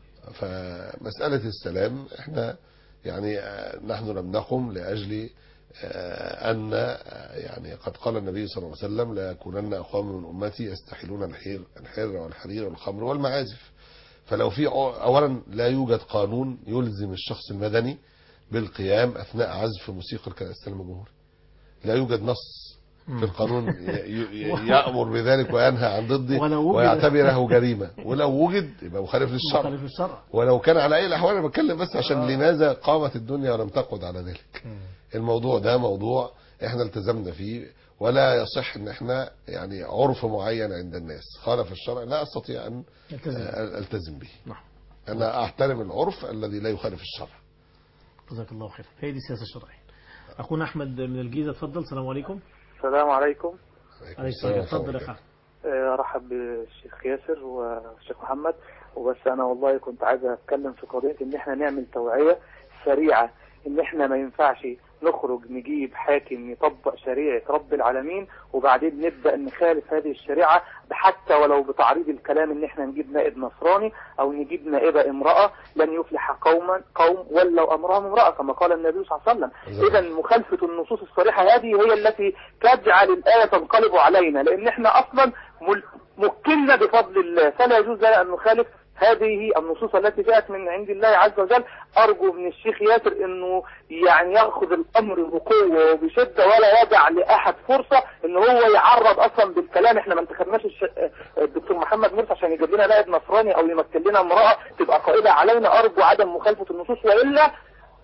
فمساله السلام احنا يعني آه، نحن لم نقم لاجل آه، ان آه، يعني قد قال النبي صلى الله عليه وسلم لا يكونن اقوام من امتي يستحلون الحير الحر والحرير والخمر والمعازف فلو في اولا لا يوجد قانون يلزم الشخص المدني بالقيام اثناء عزف موسيقى السلام الجمهوري لا يوجد نص في القانون ي- ي- يأمر بذلك وينهى عن ضده ولو وجد- ويعتبره جريمة ولو وجد يبقى مخالف للشرع مخالف الشرع ولو كان على اي الاحوال انا بتكلم بس عشان لماذا قامت الدنيا ولم تقعد على ذلك الموضوع ده موضوع احنا التزمنا فيه ولا يصح ان احنا يعني عرف معين عند الناس خالف الشرع لا استطيع ان التزم. آه، التزم به نعم انا احترم العرف الذي لا يخالف الشرع جزاك الله خير هي دي السياسة الشرعية أخونا أحمد من الجيزة اتفضل السلام عليكم السلام عليكم عليك السلام اتفضل يا أخي أحمد. آه، ارحب بالشيخ ياسر والشيخ محمد وبس انا والله كنت عايز اتكلم في قضيه ان احنا نعمل توعيه سريعه ان احنا ما ينفعش نخرج نجيب حاكم يطبق شريعه رب العالمين وبعدين نبدا نخالف هذه الشريعه حتى ولو بتعريض الكلام ان احنا نجيب نائب نصراني او نجيب نائبه امراه لن يفلح قوما قوم ولوا امرهم امراه كما قال النبي صلى الله عليه وسلم اذا مخالفه النصوص الصريحه هذه هي التي تجعل الايه تنقلب علينا لان احنا اصلا مل- مكنا بفضل الله فلا يجوز لنا ان نخالف هذه النصوص التي جاءت من عند الله عز وجل ارجو من الشيخ ياسر انه يعني ياخذ الامر بقوه وبشده ولا يدع لاحد فرصه ان هو يعرض اصلا بالكلام احنا ما انتخبناش الش... الدكتور محمد مرسي عشان يجيب لنا نائب نصراني او يمثل لنا امراه تبقى قائده علينا ارجو عدم مخالفه النصوص والا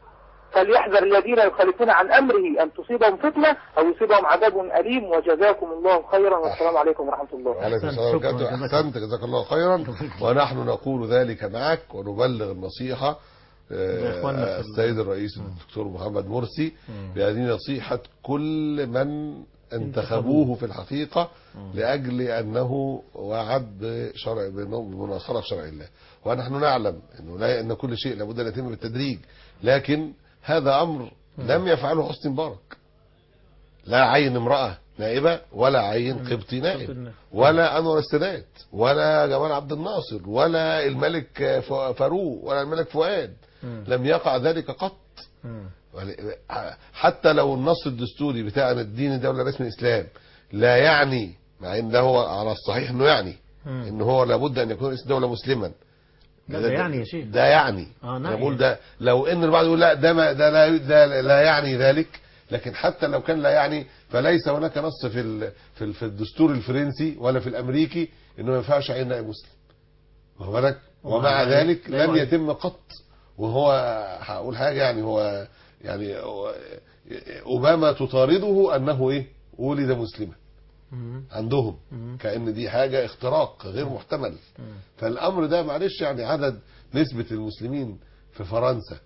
فليحذر الذين يخالفون عن امره ان تصيبهم فتنه او يصيبهم عذاب اليم وجزاكم الله خيرا والسلام عليكم ورحمه الله عليكم أحسنت، السلام شكراً، وبركاته جزاك احسنت جزاك الله خيرا ونحن نقول ذلك معك ونبلغ النصيحه آه، لإخواننا في ال- السيد الرئيس الدكتور محمد مرسي مم. بهذه نصيحه كل من انتخبوه في الحقيقه لاجل انه وعد بشرع بمناصره شرع الله ونحن نعلم انه لا ان كل شيء لابد ان يتم بالتدريج لكن هذا امر لم يفعله حسني مبارك لا عين امراه نائبه ولا عين قبطي نائب ولا انور السادات ولا جمال عبد الناصر ولا الملك ف- فاروق ولا الملك فؤاد مم. لم يقع ذلك قط مم. ول- حتى لو النص الدستوري بتاع أن الدين دولة رسم الإسلام لا يعني مع ان ده هو على الصحيح انه يعني مم. ان هو لابد ان يكون رئيس الدولة مسلما لا ده يعني يا شيخ ده يعني اه أنا نعم بقول ده لو ان البعض يقول لا ده ما ده لا, ده لا يعني ذلك لكن حتى لو كان لا يعني فليس هناك نص في ال في, ال في الدستور الفرنسي ولا في الامريكي انه ما ينفعش عين نائب مسلم واخد بالك ومع ومع ذلك ذلك لا لم يعين. يتم قط وهو هقول حاجه يعني هو يعني هو- اوباما تطارده انه ايه ولد مسلما مم. عندهم مم. كأن دي حاجة اختراق غير محتمل مم. فالأمر ده معلش يعني عدد نسبة المسلمين في فرنسا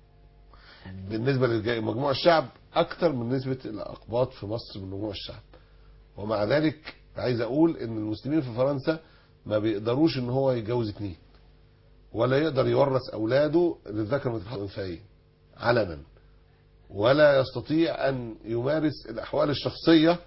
بالنسبة لمجموع الشعب أكثر من نسبة الأقباط في مصر من مجموع الشعب ومع ذلك عايز أقول إن المسلمين في فرنسا ما بيقدروش إن هو يتجوز اتنين ولا يقدر يورث أولاده للذكر مثل حظ الأنثيين علنا ولا يستطيع أن يمارس الأحوال الشخصية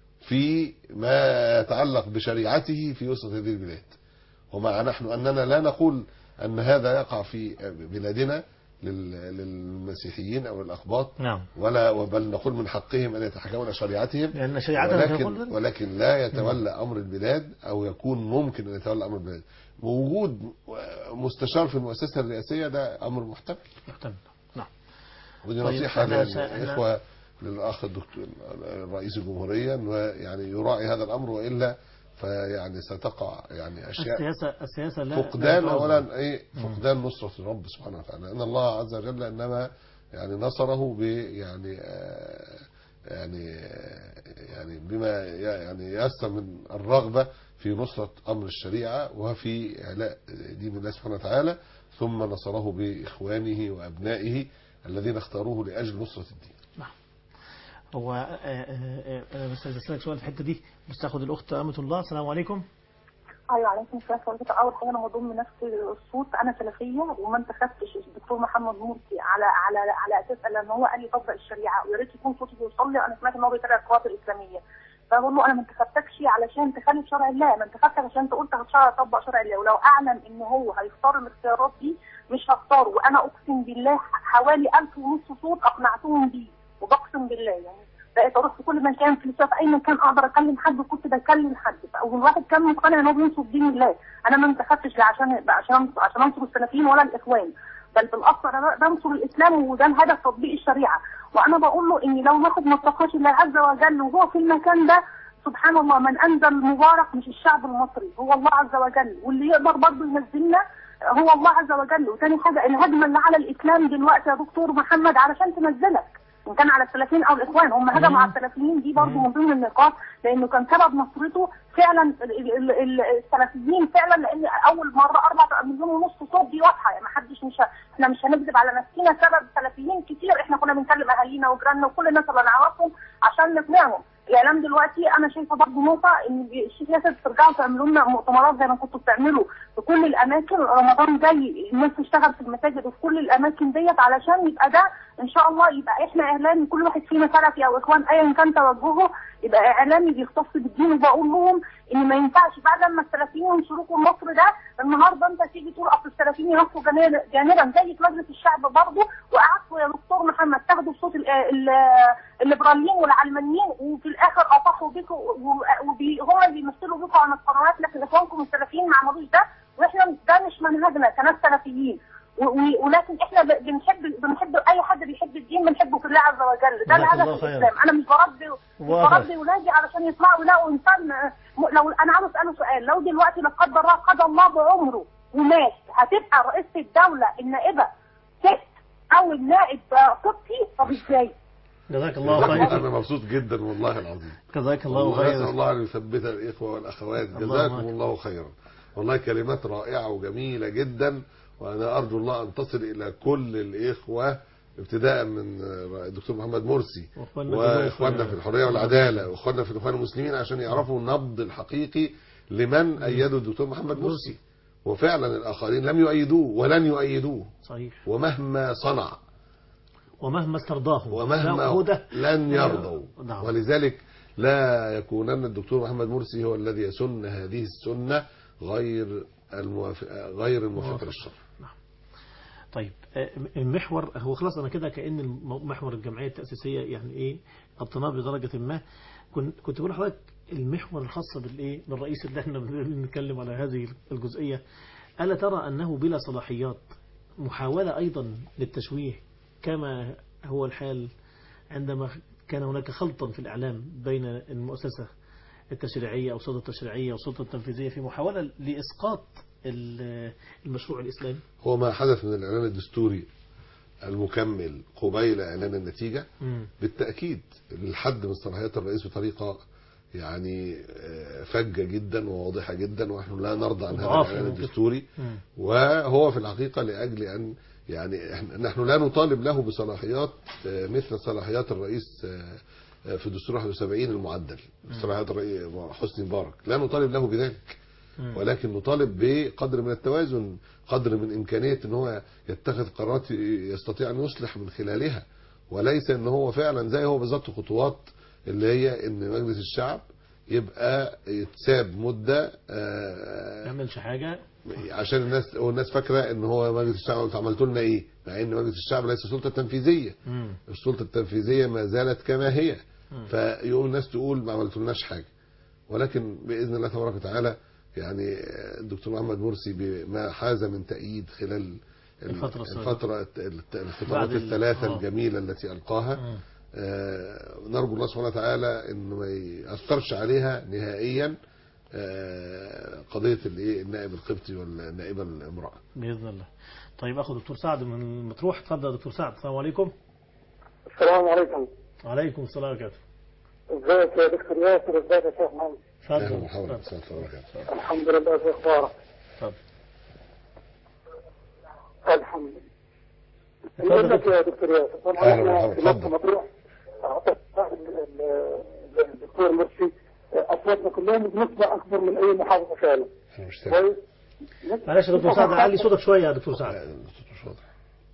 في ما يتعلق بشريعته في وسط هذه البلاد ومع نحن أننا لا نقول أن هذا يقع في بلادنا لل- للمسيحيين أو الأقباط نعم ولا بل نقول من حقهم أن يتحكمون إلى شريعتهم لأن شريعتنا تقول ولكن, ذلك. ولكن لا يتولى أمر البلاد أو يكون ممكن أن يتولى أمر البلاد وجود مستشار في المؤسسة الرئاسية ده أمر محتمل محتمل نعم ودي طيب، نصيحة إحنا س- إحنا- للإخوة للأخ الدكتور رئيس الجمهورية أنه يعني يراعي هذا الأمر وإلا فيعني ستقع يعني أشياء السياسة السياسة لا فقدان لا تعوز. اولا ايه فقدان نصرة الرب سبحانه وتعالى ان الله عز وجل انما يعني نصره ب يعني آه يعني آه يعني بما ي- يعني ييسر من الرغبة في نصرة امر الشريعة وفي اعلاء دين الله سبحانه وتعالى ثم نصره باخوانه وابنائه الذين اختاروه لاجل نصرة الدين هو آه، آه، آه، بس عايز اسالك سؤال في الحته دي بس تاخد الاخت امه الله السلام عليكم ايوه عليكم السلام حضرتك اول حاجه انا بضم نفس الصوت انا سلفيه وما انتخبتش الدكتور محمد مرسي على على على اساس ان هو قال لي طبق الشريعه ويا ريت يكون صوتي بيوصل لي انا سمعت ان هو بيتابع القوات الاسلاميه فبقول له انا ما انتخبتكش علشان تخالف شرع الله انا انتخبتك عشان تقول هتشرع اطبق شرع الله ولو اعلم ان هو هيختار الاختيارات دي مش هختاره وانا اقسم بالله حوالي 1000 ونص صوت اقنعتهم بيه وبقسم بالله يعني بقيت اروح في كل مكان في الشارع، في اي مكان اقدر اكلم حد وكنت بكلم حد والواحد كان مقتنع ان هو بينصر دين الله انا ما انتخبتش لا عشان عشان عشان انصر السلفيين ولا الاخوان بل بالاصل انا بنصر الاسلام وده الهدف تطبيق الشريعه وانا بقول له ان لو الواحد ما اتقاش الله عز وجل وهو في المكان ده سبحان الله من انزل المبارك مش الشعب المصري هو الله عز وجل واللي يقدر برضه ينزلنا هو الله عز وجل وتاني حاجه الهجمه اللي على الاسلام دلوقتي يا دكتور محمد علشان تنزلك ان كان على السلفيين او الاخوان هم هجموا على السلفيين دي برضه من ضمن النقاط لانه كان سبب نصرته فعلا ال- ال- ال- السلفيين فعلا لان اول مره 4 مليون ونص صوت دي واضحه يعني ما حدش مش ه- احنا مش هنكذب على نفسنا سبب سلفيين كتير احنا كنا بنكلم اهالينا وجيراننا وكل الناس اللي نعرفهم عشان نقنعهم الاعلام دلوقتي انا شايفه برضه نقطه ان الشيخ ياسر ترجعوا تعملوا لنا مؤتمرات زي ما كنتوا بتعملوا في كل الاماكن رمضان جاي الناس تشتغل في المساجد وفي كل الاماكن ديت علشان يبقى ده ان شاء الله يبقى احنا اعلامي كل واحد فينا سلفي او اخوان ايا كان توجهه يبقى اعلامي بيختص بالدين وبقول لهم ان ما ينفعش بعد ما السلفيين ينشروكوا مصر ده النهارده انت تيجي تقول اصل السلفيين ينصروا جانبا جانبا زي في مجلس الشعب برضه وقعدتوا يا دكتور محمد تاخدوا بصوت ال- ال- الليبراليين والعلمانيين وفي الاخر اطاحوا بيكم وهم بيمثلوا بيكم عن القنوات لكن اخوانكم السلفيين ما عملوش ده واحنا ده مش منهجنا كناس سلفيين و- و- ولكن احنا ب- بنحب بنحب اي حد بيحب الدين بنحبه في الله عز وجل ده جزاك الله الهدف خيرا. الاسلام انا مش بربي مش واضح. بربي ولادي علشان يطلعوا يلاقوا انسان آه، م- لو انا عاوز اساله سؤال لو دلوقتي لا قدر الله قضى الله بعمره ومات هتبقى رئيسة الدولة النائبة ست او النائب قبطي طب ازاي؟ جزاك الله خيرا انا مبسوط جدا والله العظيم جزاك الله والله اسال خيرا الله ان يثبت الاخوه والاخوات اللهم جزاكم آمين. الله خيرا والله كلمات رائعه وجميله جدا وانا ارجو الله ان تصل الى كل الاخوه ابتداء من الدكتور محمد مرسي وإخواننا واخواننا في- في الحريه والعداله واخواننا في الاخوان المسلمين عشان يعرفوا النبض الحقيقي لمن ايدوا الدكتور محمد مرسي وفعلا الاخرين لم يؤيدوه ولن يؤيدوه صحيح ومهما صنع ومهما استرضاه ومهما لا هدى لن يرضوا نعم. ولذلك لا يكونن الدكتور محمد مرسي هو الذي يسن هذه السنة غير الموافق غير الموافق للشرع طيب آه، المحور هو خلاص انا كده كان الم- محور الجمعيه التاسيسيه يعني ايه قضيناه بدرجه ما كنت كنت بقول لحضرتك المحور الخاص بالايه بالرئيس اللي احنا بنتكلم على هذه الجزئيه الا ترى انه بلا صلاحيات محاوله ايضا للتشويه كما هو الحال عندما كان هناك خلطا في الاعلام بين المؤسسه التشريعيه او السلطه التشريعيه والسلطه التنفيذيه في محاوله لاسقاط ال- المشروع الاسلامي هو ما حدث من الإعلان الدستوري المكمل قبيل إعلان النتيجة مم. بالتأكيد الحد من صلاحيات الرئيس بطريقة يعني آه، فجة جدا وواضحة جدا ونحن لا نرضى عن هذا وضعاف الإعلان ممكن. الدستوري مم. وهو في الحقيقة لأجل أن يعني إحنا- نحن لا نطالب له بصلاحيات آه، مثل صلاحيات الرئيس آه، آه، في دستور 71 المعدل صلاحيات الرئيس حسني مبارك لا نطالب له بذلك مم. ولكن نطالب بقدر من التوازن قدر من إمكانية أن هو يتخذ قرارات يستطيع أن يصلح من خلالها وليس أن هو فعلا زي هو بالظبط خطوات اللي هي أن مجلس الشعب يبقى يتساب مدة ما آه، يعملش حاجه عشان الناس هو الناس فاكره ان هو مجلس الشعب قلت عملتوا لنا ايه؟ مع ان مجلس الشعب ليس سلطه تنفيذيه، مم. السلطه التنفيذيه ما زالت كما هي مم. فيقوم الناس تقول ما عملتولناش حاجه ولكن باذن الله تبارك وتعالى يعني الدكتور محمد مرسي بما حاز من تأييد خلال ال- الفترة السابقة. الفترة الت- الخطابات بعد ال- الثلاثة آه. الجميلة التي ألقاها مم. آه، نرجو الله سبحانه وتعالى انه ما يأثرش عليها نهائيا آه، قضية الايه النائب القبطي والنائبة الامرأة باذن الله طيب اخو دكتور سعد من المطروح اتفضل يا دكتور سعد السلام عليكم السلام عليكم وعليكم السلام وبركاته ازيك يا دكتور ياسر ازيك يا شيخ محمد أهلا اتفضل ومرحبا اتفضل. بسم الله وبركاته. الحمد لله في اخبارك اتفضل الحمد لله اتفضل نقول لك دكتور. يا دكتور ياسر طبعا أهلا احنا ومرحبا، في مرسى اتفضل. مطروح أعتقد ال- ال- الدكتور مرسي اصواتنا كلهم بنسبه اكبر من اي محافظه فعلا أنا مش سامع. كويس معلش يا دكتور سعد علي صوتك شويه يا دكتور لا، سعد الصوت مش واضح.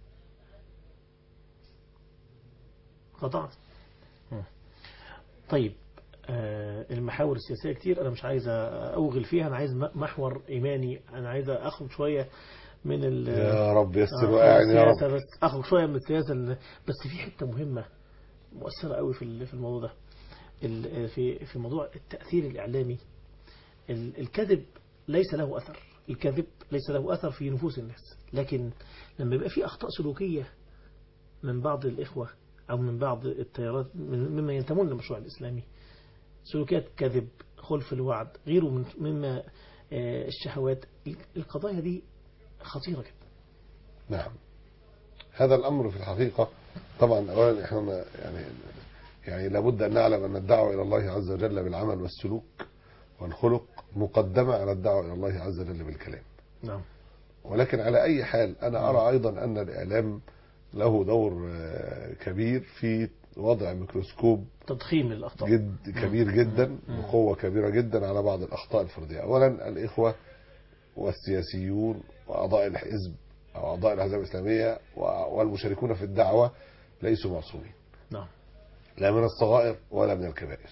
قطعت مم. طيب آه، المحاور السياسية كتير أنا مش عايز أوغل فيها أنا عايز م- محور إيماني أنا عايز أخرج شوية من ال يا رب يسر آه، واعن يا السياسة رب بس أخرج شوية من السياسة ال- بس في حتة مهمة مؤثرة قوي في ال- في الموضوع ده ال- في في موضوع التأثير الإعلامي ال- الكذب ليس له أثر الكذب ليس له أثر في نفوس الناس لكن لما يبقى في أخطاء سلوكية من بعض الإخوة أو من بعض التيارات من- مما ينتمون للمشروع الإسلامي سلوكيات كذب خلف الوعد غيره من مما آه، الشهوات القضايا دي خطيرة جدا نعم هذا الامر في الحقيقه طبعا اولا احنا ما- يعني يعني لابد ان نعلم ان الدعوه الى الله عز وجل بالعمل والسلوك والخلق مقدمه على الدعوه الى الله عز وجل بالكلام نعم ولكن على اي حال انا ارى ايضا ان الاعلام له دور آه، كبير في وضع ميكروسكوب تضخيم الأخطاء جد كبير جدا بقوة كبيرة جدا على بعض الأخطاء الفردية أولا الإخوة والسياسيون وأعضاء الحزب أو أعضاء الأحزاب الإسلامية والمشاركون في الدعوة ليسوا معصومين نعم لا من الصغائر ولا من الكبائر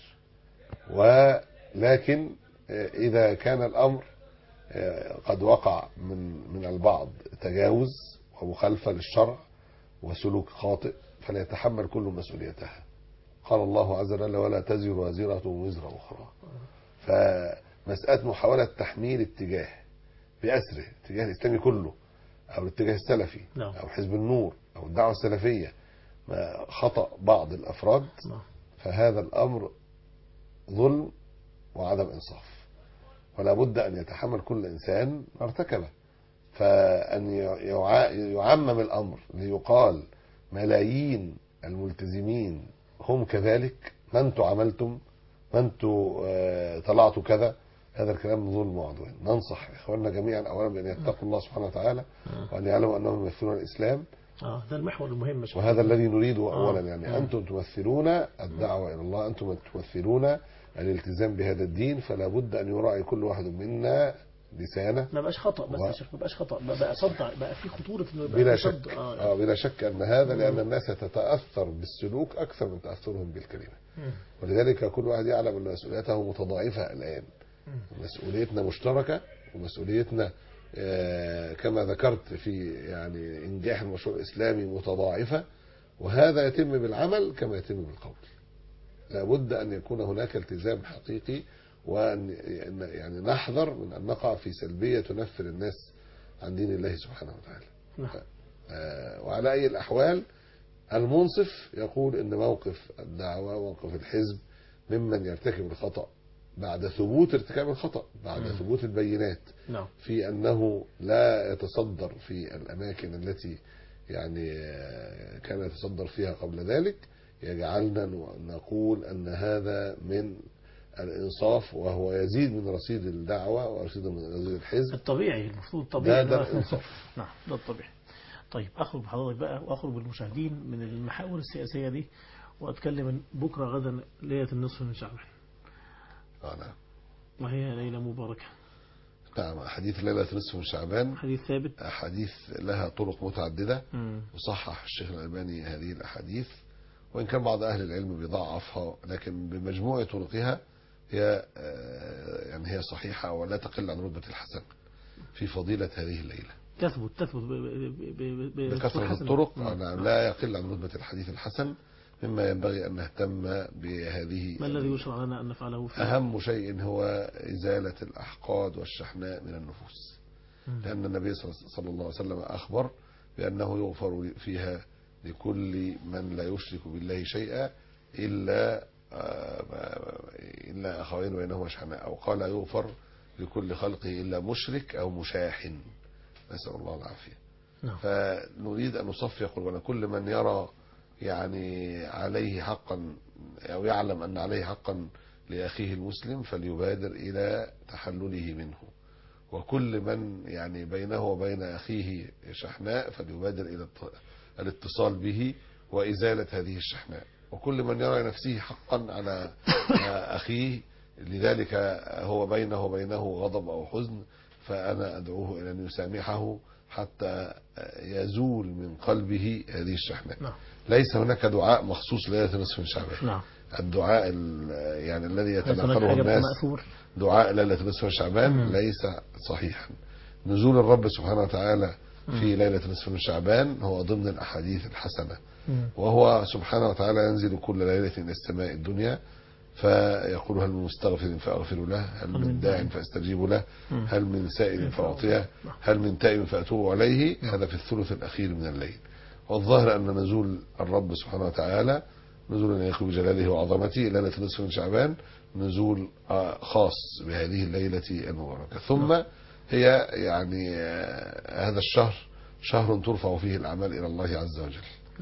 ولكن آه، إذا كان الأمر آه، قد وقع من من البعض تجاوز ومخالفة للشرع وسلوك خاطئ فليتحمل كل مسؤوليتها قال الله عز وجل ولا تزر وازرة وزر أخرى فمسألة محاولة تحميل اتجاه بأسره اتجاه الإسلامي كله أو الاتجاه السلفي نعم. أو حزب النور أو الدعوة السلفية ما خطأ بعض الأفراد نعم فهذا الأمر ظلم وعدم إنصاف ولا بد أن يتحمل كل إنسان ما ارتكبه فأن يع- يعمم الأمر ليقال ملايين الملتزمين هم كذلك ما انتم عملتم ما انتم آه، طلعتوا كذا هذا الكلام ظلم وعدوان ننصح اخواننا جميعا اولا بان يتقوا الله سبحانه وتعالى وان يعلموا انهم يمثلون الاسلام اه ده المحور المهم يا شيخ. وهذا الذي نريده اولا آه. يعني آه. انتم تمثلون الدعوه الى الله انتم تمثلون الالتزام بهذا الدين فلا بد ان يراعي كل واحد منا لسانه ما بقاش خطأ بس و- يا شيخ ما بقاش خطأ بقى, بقى صدع بقى في خطورة انه يبقى بلا في شك صد. اه آه بلا شك ان هذا لان الناس تتاثر بالسلوك اكثر من تاثرهم بالكلمه مم. ولذلك كل واحد يعلم ان مسؤوليته متضاعفه الان مسؤوليتنا مشتركه ومسؤوليتنا آه، كما ذكرت في يعني انجاح المشروع الاسلامي متضاعفه وهذا يتم بالعمل كما يتم بالقول لابد ان يكون هناك التزام حقيقي وان إن- يعني نحذر من ان نقع في سلبيه تنفر الناس عن دين الله سبحانه وتعالى نعم. آه، وعلى أي الأحوال المنصف يقول أن موقف الدعوة وموقف الحزب ممن يرتكب الخطأ بعد ثبوت ارتكاب الخطأ بعد مم. ثبوت البينات نعم في أنه لا يتصدر في الأماكن التي يعني آه، كان يتصدر فيها قبل ذلك يجعلنا نقول أن هذا من الإنصاف وهو يزيد من رصيد الدعوة ورصيد من رصيد الحزب الطبيعي المفروض الطبيعي ده- ده إن- الإنصاف. نعم ده الطبيعي طيب اخرج بحضرتك بقى واخرج بالمشاهدين من المحاور السياسية دي واتكلم بكرة غدا ليلة النصف من شعبان آه، نعم وهي ليلة مباركة نعم أحاديث ليلة نصف من شعبان حديث ثابت أحاديث لها طرق متعددة مم. وصحح الشيخ الألباني هذه الأحاديث وإن كان بعض أهل العلم بيضعفها لكن بمجموع طرقها هي آه، يعني هي صحيحة ولا تقل عن رتبة الحسن في فضيلة هذه الليلة تثبت تثبت ب- ب- ب- ب- بكثرة حسنة. الطرق نعم. أنا لا يقل عن رتبة الحديث الحسن مما ينبغي أن نهتم بهذه ما الذي يشرع لنا أن نفعله فيه أهم شيء هو إزالة الأحقاد والشحناء من النفوس مم. لأن النبي صلى صلى الله عليه وسلم أخبر بأنه يغفر فيها لكل من لا يشرك بالله شيئا إلا آه، إلا أخوين بينهما شحناء أو قال يغفر لكل خلقه إلا مشرك أو مشاحن نسأل الله العافية نعم. فنريد أن نصفي قلوبنا كل من يرى يعني عليه حقا أو يعلم أن عليه حقا لأخيه المسلم فليبادر إلى تحلله منه وكل من يعني بينه وبين أخيه شحناء فليبادر إلى الت- الاتصال به وإزالة هذه الشحناء وكل من يرى نفسه حقا على أخيه لذلك هو بينه وبينه غضب أو حزن فأنا أدعوه إلى أن يسامحه حتى يزول من قلبه هذه الشحناء نعم. ليس هناك دعاء مخصوص ليلة نصف من شعبان نعم الدعاء ال- يعني الذي ليس هناك يتناقله حاجة الناس مأثور دعاء ليلة نصف من شعبان مم. ليس صحيحا نزول الرب سبحانه وتعالى في ليلة نصف من شعبان هو ضمن الأحاديث الحسنة مم. وهو سبحانه وتعالى ينزل كل ليلة إلى السماء الدنيا فيقول هل من مستغفر فأغفر له هل من من داع داع. فأستجيب له مم. هل من سائل فأعطيه هل من تائب فأتوب عليه هذا في الثلث الأخير من الليل والظاهر أن نزول الرب سبحانه وتعالى نزول يليق بجلاله وعظمته ليلة نصف من شعبان نزول آه، خاص بهذه الليلة المباركة ثم هي يعني آه، هذا الشهر شهر ترفع فيه الأعمال إلى الله عز وجل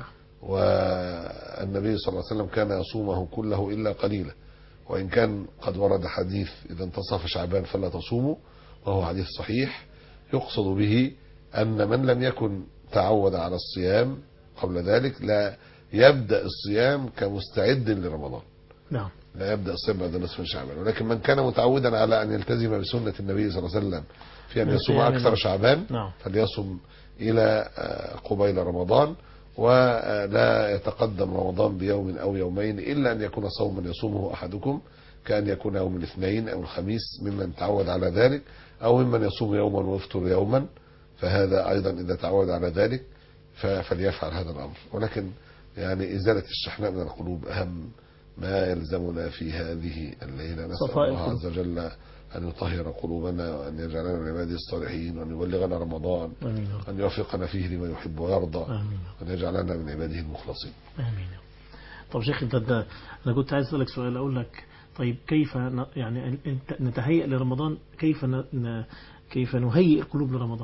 والنبي صلى الله عليه وسلم كان يصومه كله إلا قليلا وإن كان قد ورد حديث إذا انتصف شعبان فلا تصوموا وهو حديث صحيح يقصد به أن من لم يكن تعود على الصيام قبل ذلك لا يبدأ الصيام كمستعد لرمضان نعم لا يبدأ الصيام بعد نصف من شعبان ولكن من كان متعودا على أن يلتزم بسنة النبي صلى الله عليه وسلم في أن من يصوم صيام أكثر نعم. شعبان نعم. فليصم إلى آه، قبيل رمضان ولا يتقدم رمضان بيوم أو يومين إلا أن يكون صوما يصومه أحدكم كأن يكون يوم الاثنين أو الخميس ممن تعود على ذلك أو ممن يصوم يوما ويفطر يوما فهذا أيضا إذا تعود على ذلك ف- فليفعل هذا الأمر ولكن يعني إزالة الشحناء من القلوب أهم ما يلزمنا في هذه الليلة نسأل صفاء الله القلوب. عز وجل أن يطهر قلوبنا وأن يجعلنا من عباده الصالحين وأن يبلغنا رمضان آمين يا رب أن يوفقنا فيه لما يحب ويرضى آمين وأن يجعلنا من عباده المخلصين آمين يا رب. طب شيخ انت ده انا كنت عايز اسالك سؤال اقول لك طيب كيف ن- يعني انت- نتهيأ لرمضان كيف ن... ن... كيف نهيئ القلوب لرمضان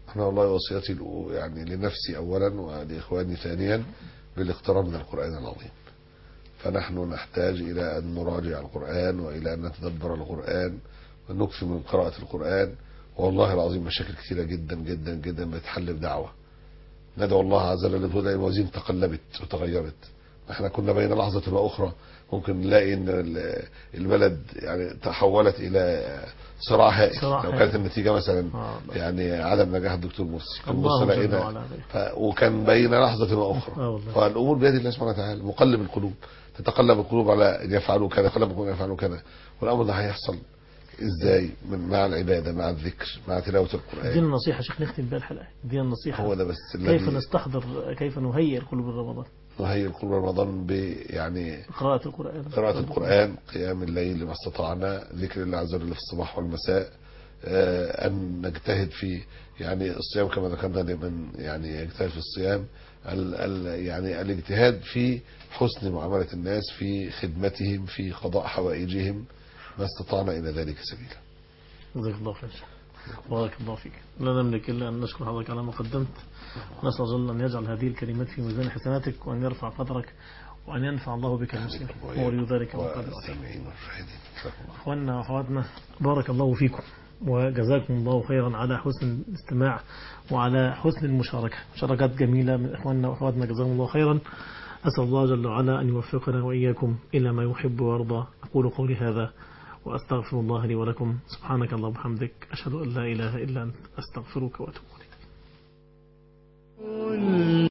أنا والله وصيتي الأو- يعني لنفسي أولا ولإخواني ثانيا بالاقتراب من القرآن العظيم فنحن نحتاج إلى أن نراجع القرآن وإلى أن نتدبر القرآن ونكثر من قراءة القرآن والله العظيم مشاكل كثيرة جدا جدا جدا بتحل بدعوة ندعو الله عز وجل لتقول الموازين تقلبت وتغيرت احنا كنا بين لحظة وأخرى ممكن نلاقي ان ال- البلد يعني تحولت الى صراع هائل صراع لو هائل. كانت النتيجة مثلا آه، الله. يعني عدم نجاح الدكتور مرسي كان الله بص جل لقينا وعلا عليه. ف... وكان بين لحظة وأخرى آه والله. فالأمور بيد الله سبحانه وتعالى مقلب القلوب تتقلب القلوب على أن يفعلوا كذا يقلب القلوب أن يفعلوا كذا والأمر ده هيحصل إزاي من مع العبادة مع الذكر مع تلاوة ادينا القرآن النصيحة شيخ نختم بها الحلقة ادينا النصيحة هو ده بس كيف الذي نستحضر كيف نهيئ القلوب لرمضان وهي القلوب رمضان ب يعني قراءة القرآن قراءة القرآن قيام الليل لما استطعنا ذكر الله عز وجل في الصباح والمساء آه، أن نجتهد في يعني الصيام كما ذكرنا لمن يعني يجتهد في الصيام ال ال يعني الاجتهاد في حسن معاملة الناس في خدمتهم في قضاء حوائجهم ما استطعنا إلى ذلك سبيلا جزاك الله خير بارك الله فيك لا نملك إلا أن نشكر حضرتك على ما قدمت نسأل الله أن يجعل هذه الكلمات في ميزان حسناتك وأن يرفع قدرك وأن ينفع الله بك المسلمين ولي ذلك والقادر عليه والسامعين والمشاهدين جزاكم الله خير. أخواننا وأخواتنا بارك الله فيكم وجزاكم الله خيرا على حسن الاستماع وعلى حسن المشاركة مشاركات جميلة من إخواننا وأخواتنا جزاهم الله خيرا أسأل الله جل وعلا أن يوفقنا وإياكم إلى ما يحب ويرضى أقول قولي هذا وأستغفر الله لي ولكم سبحانك اللهم وبحمدك أشهد أن لا إله إلا أنت أستغفرك وأتوب إليك كل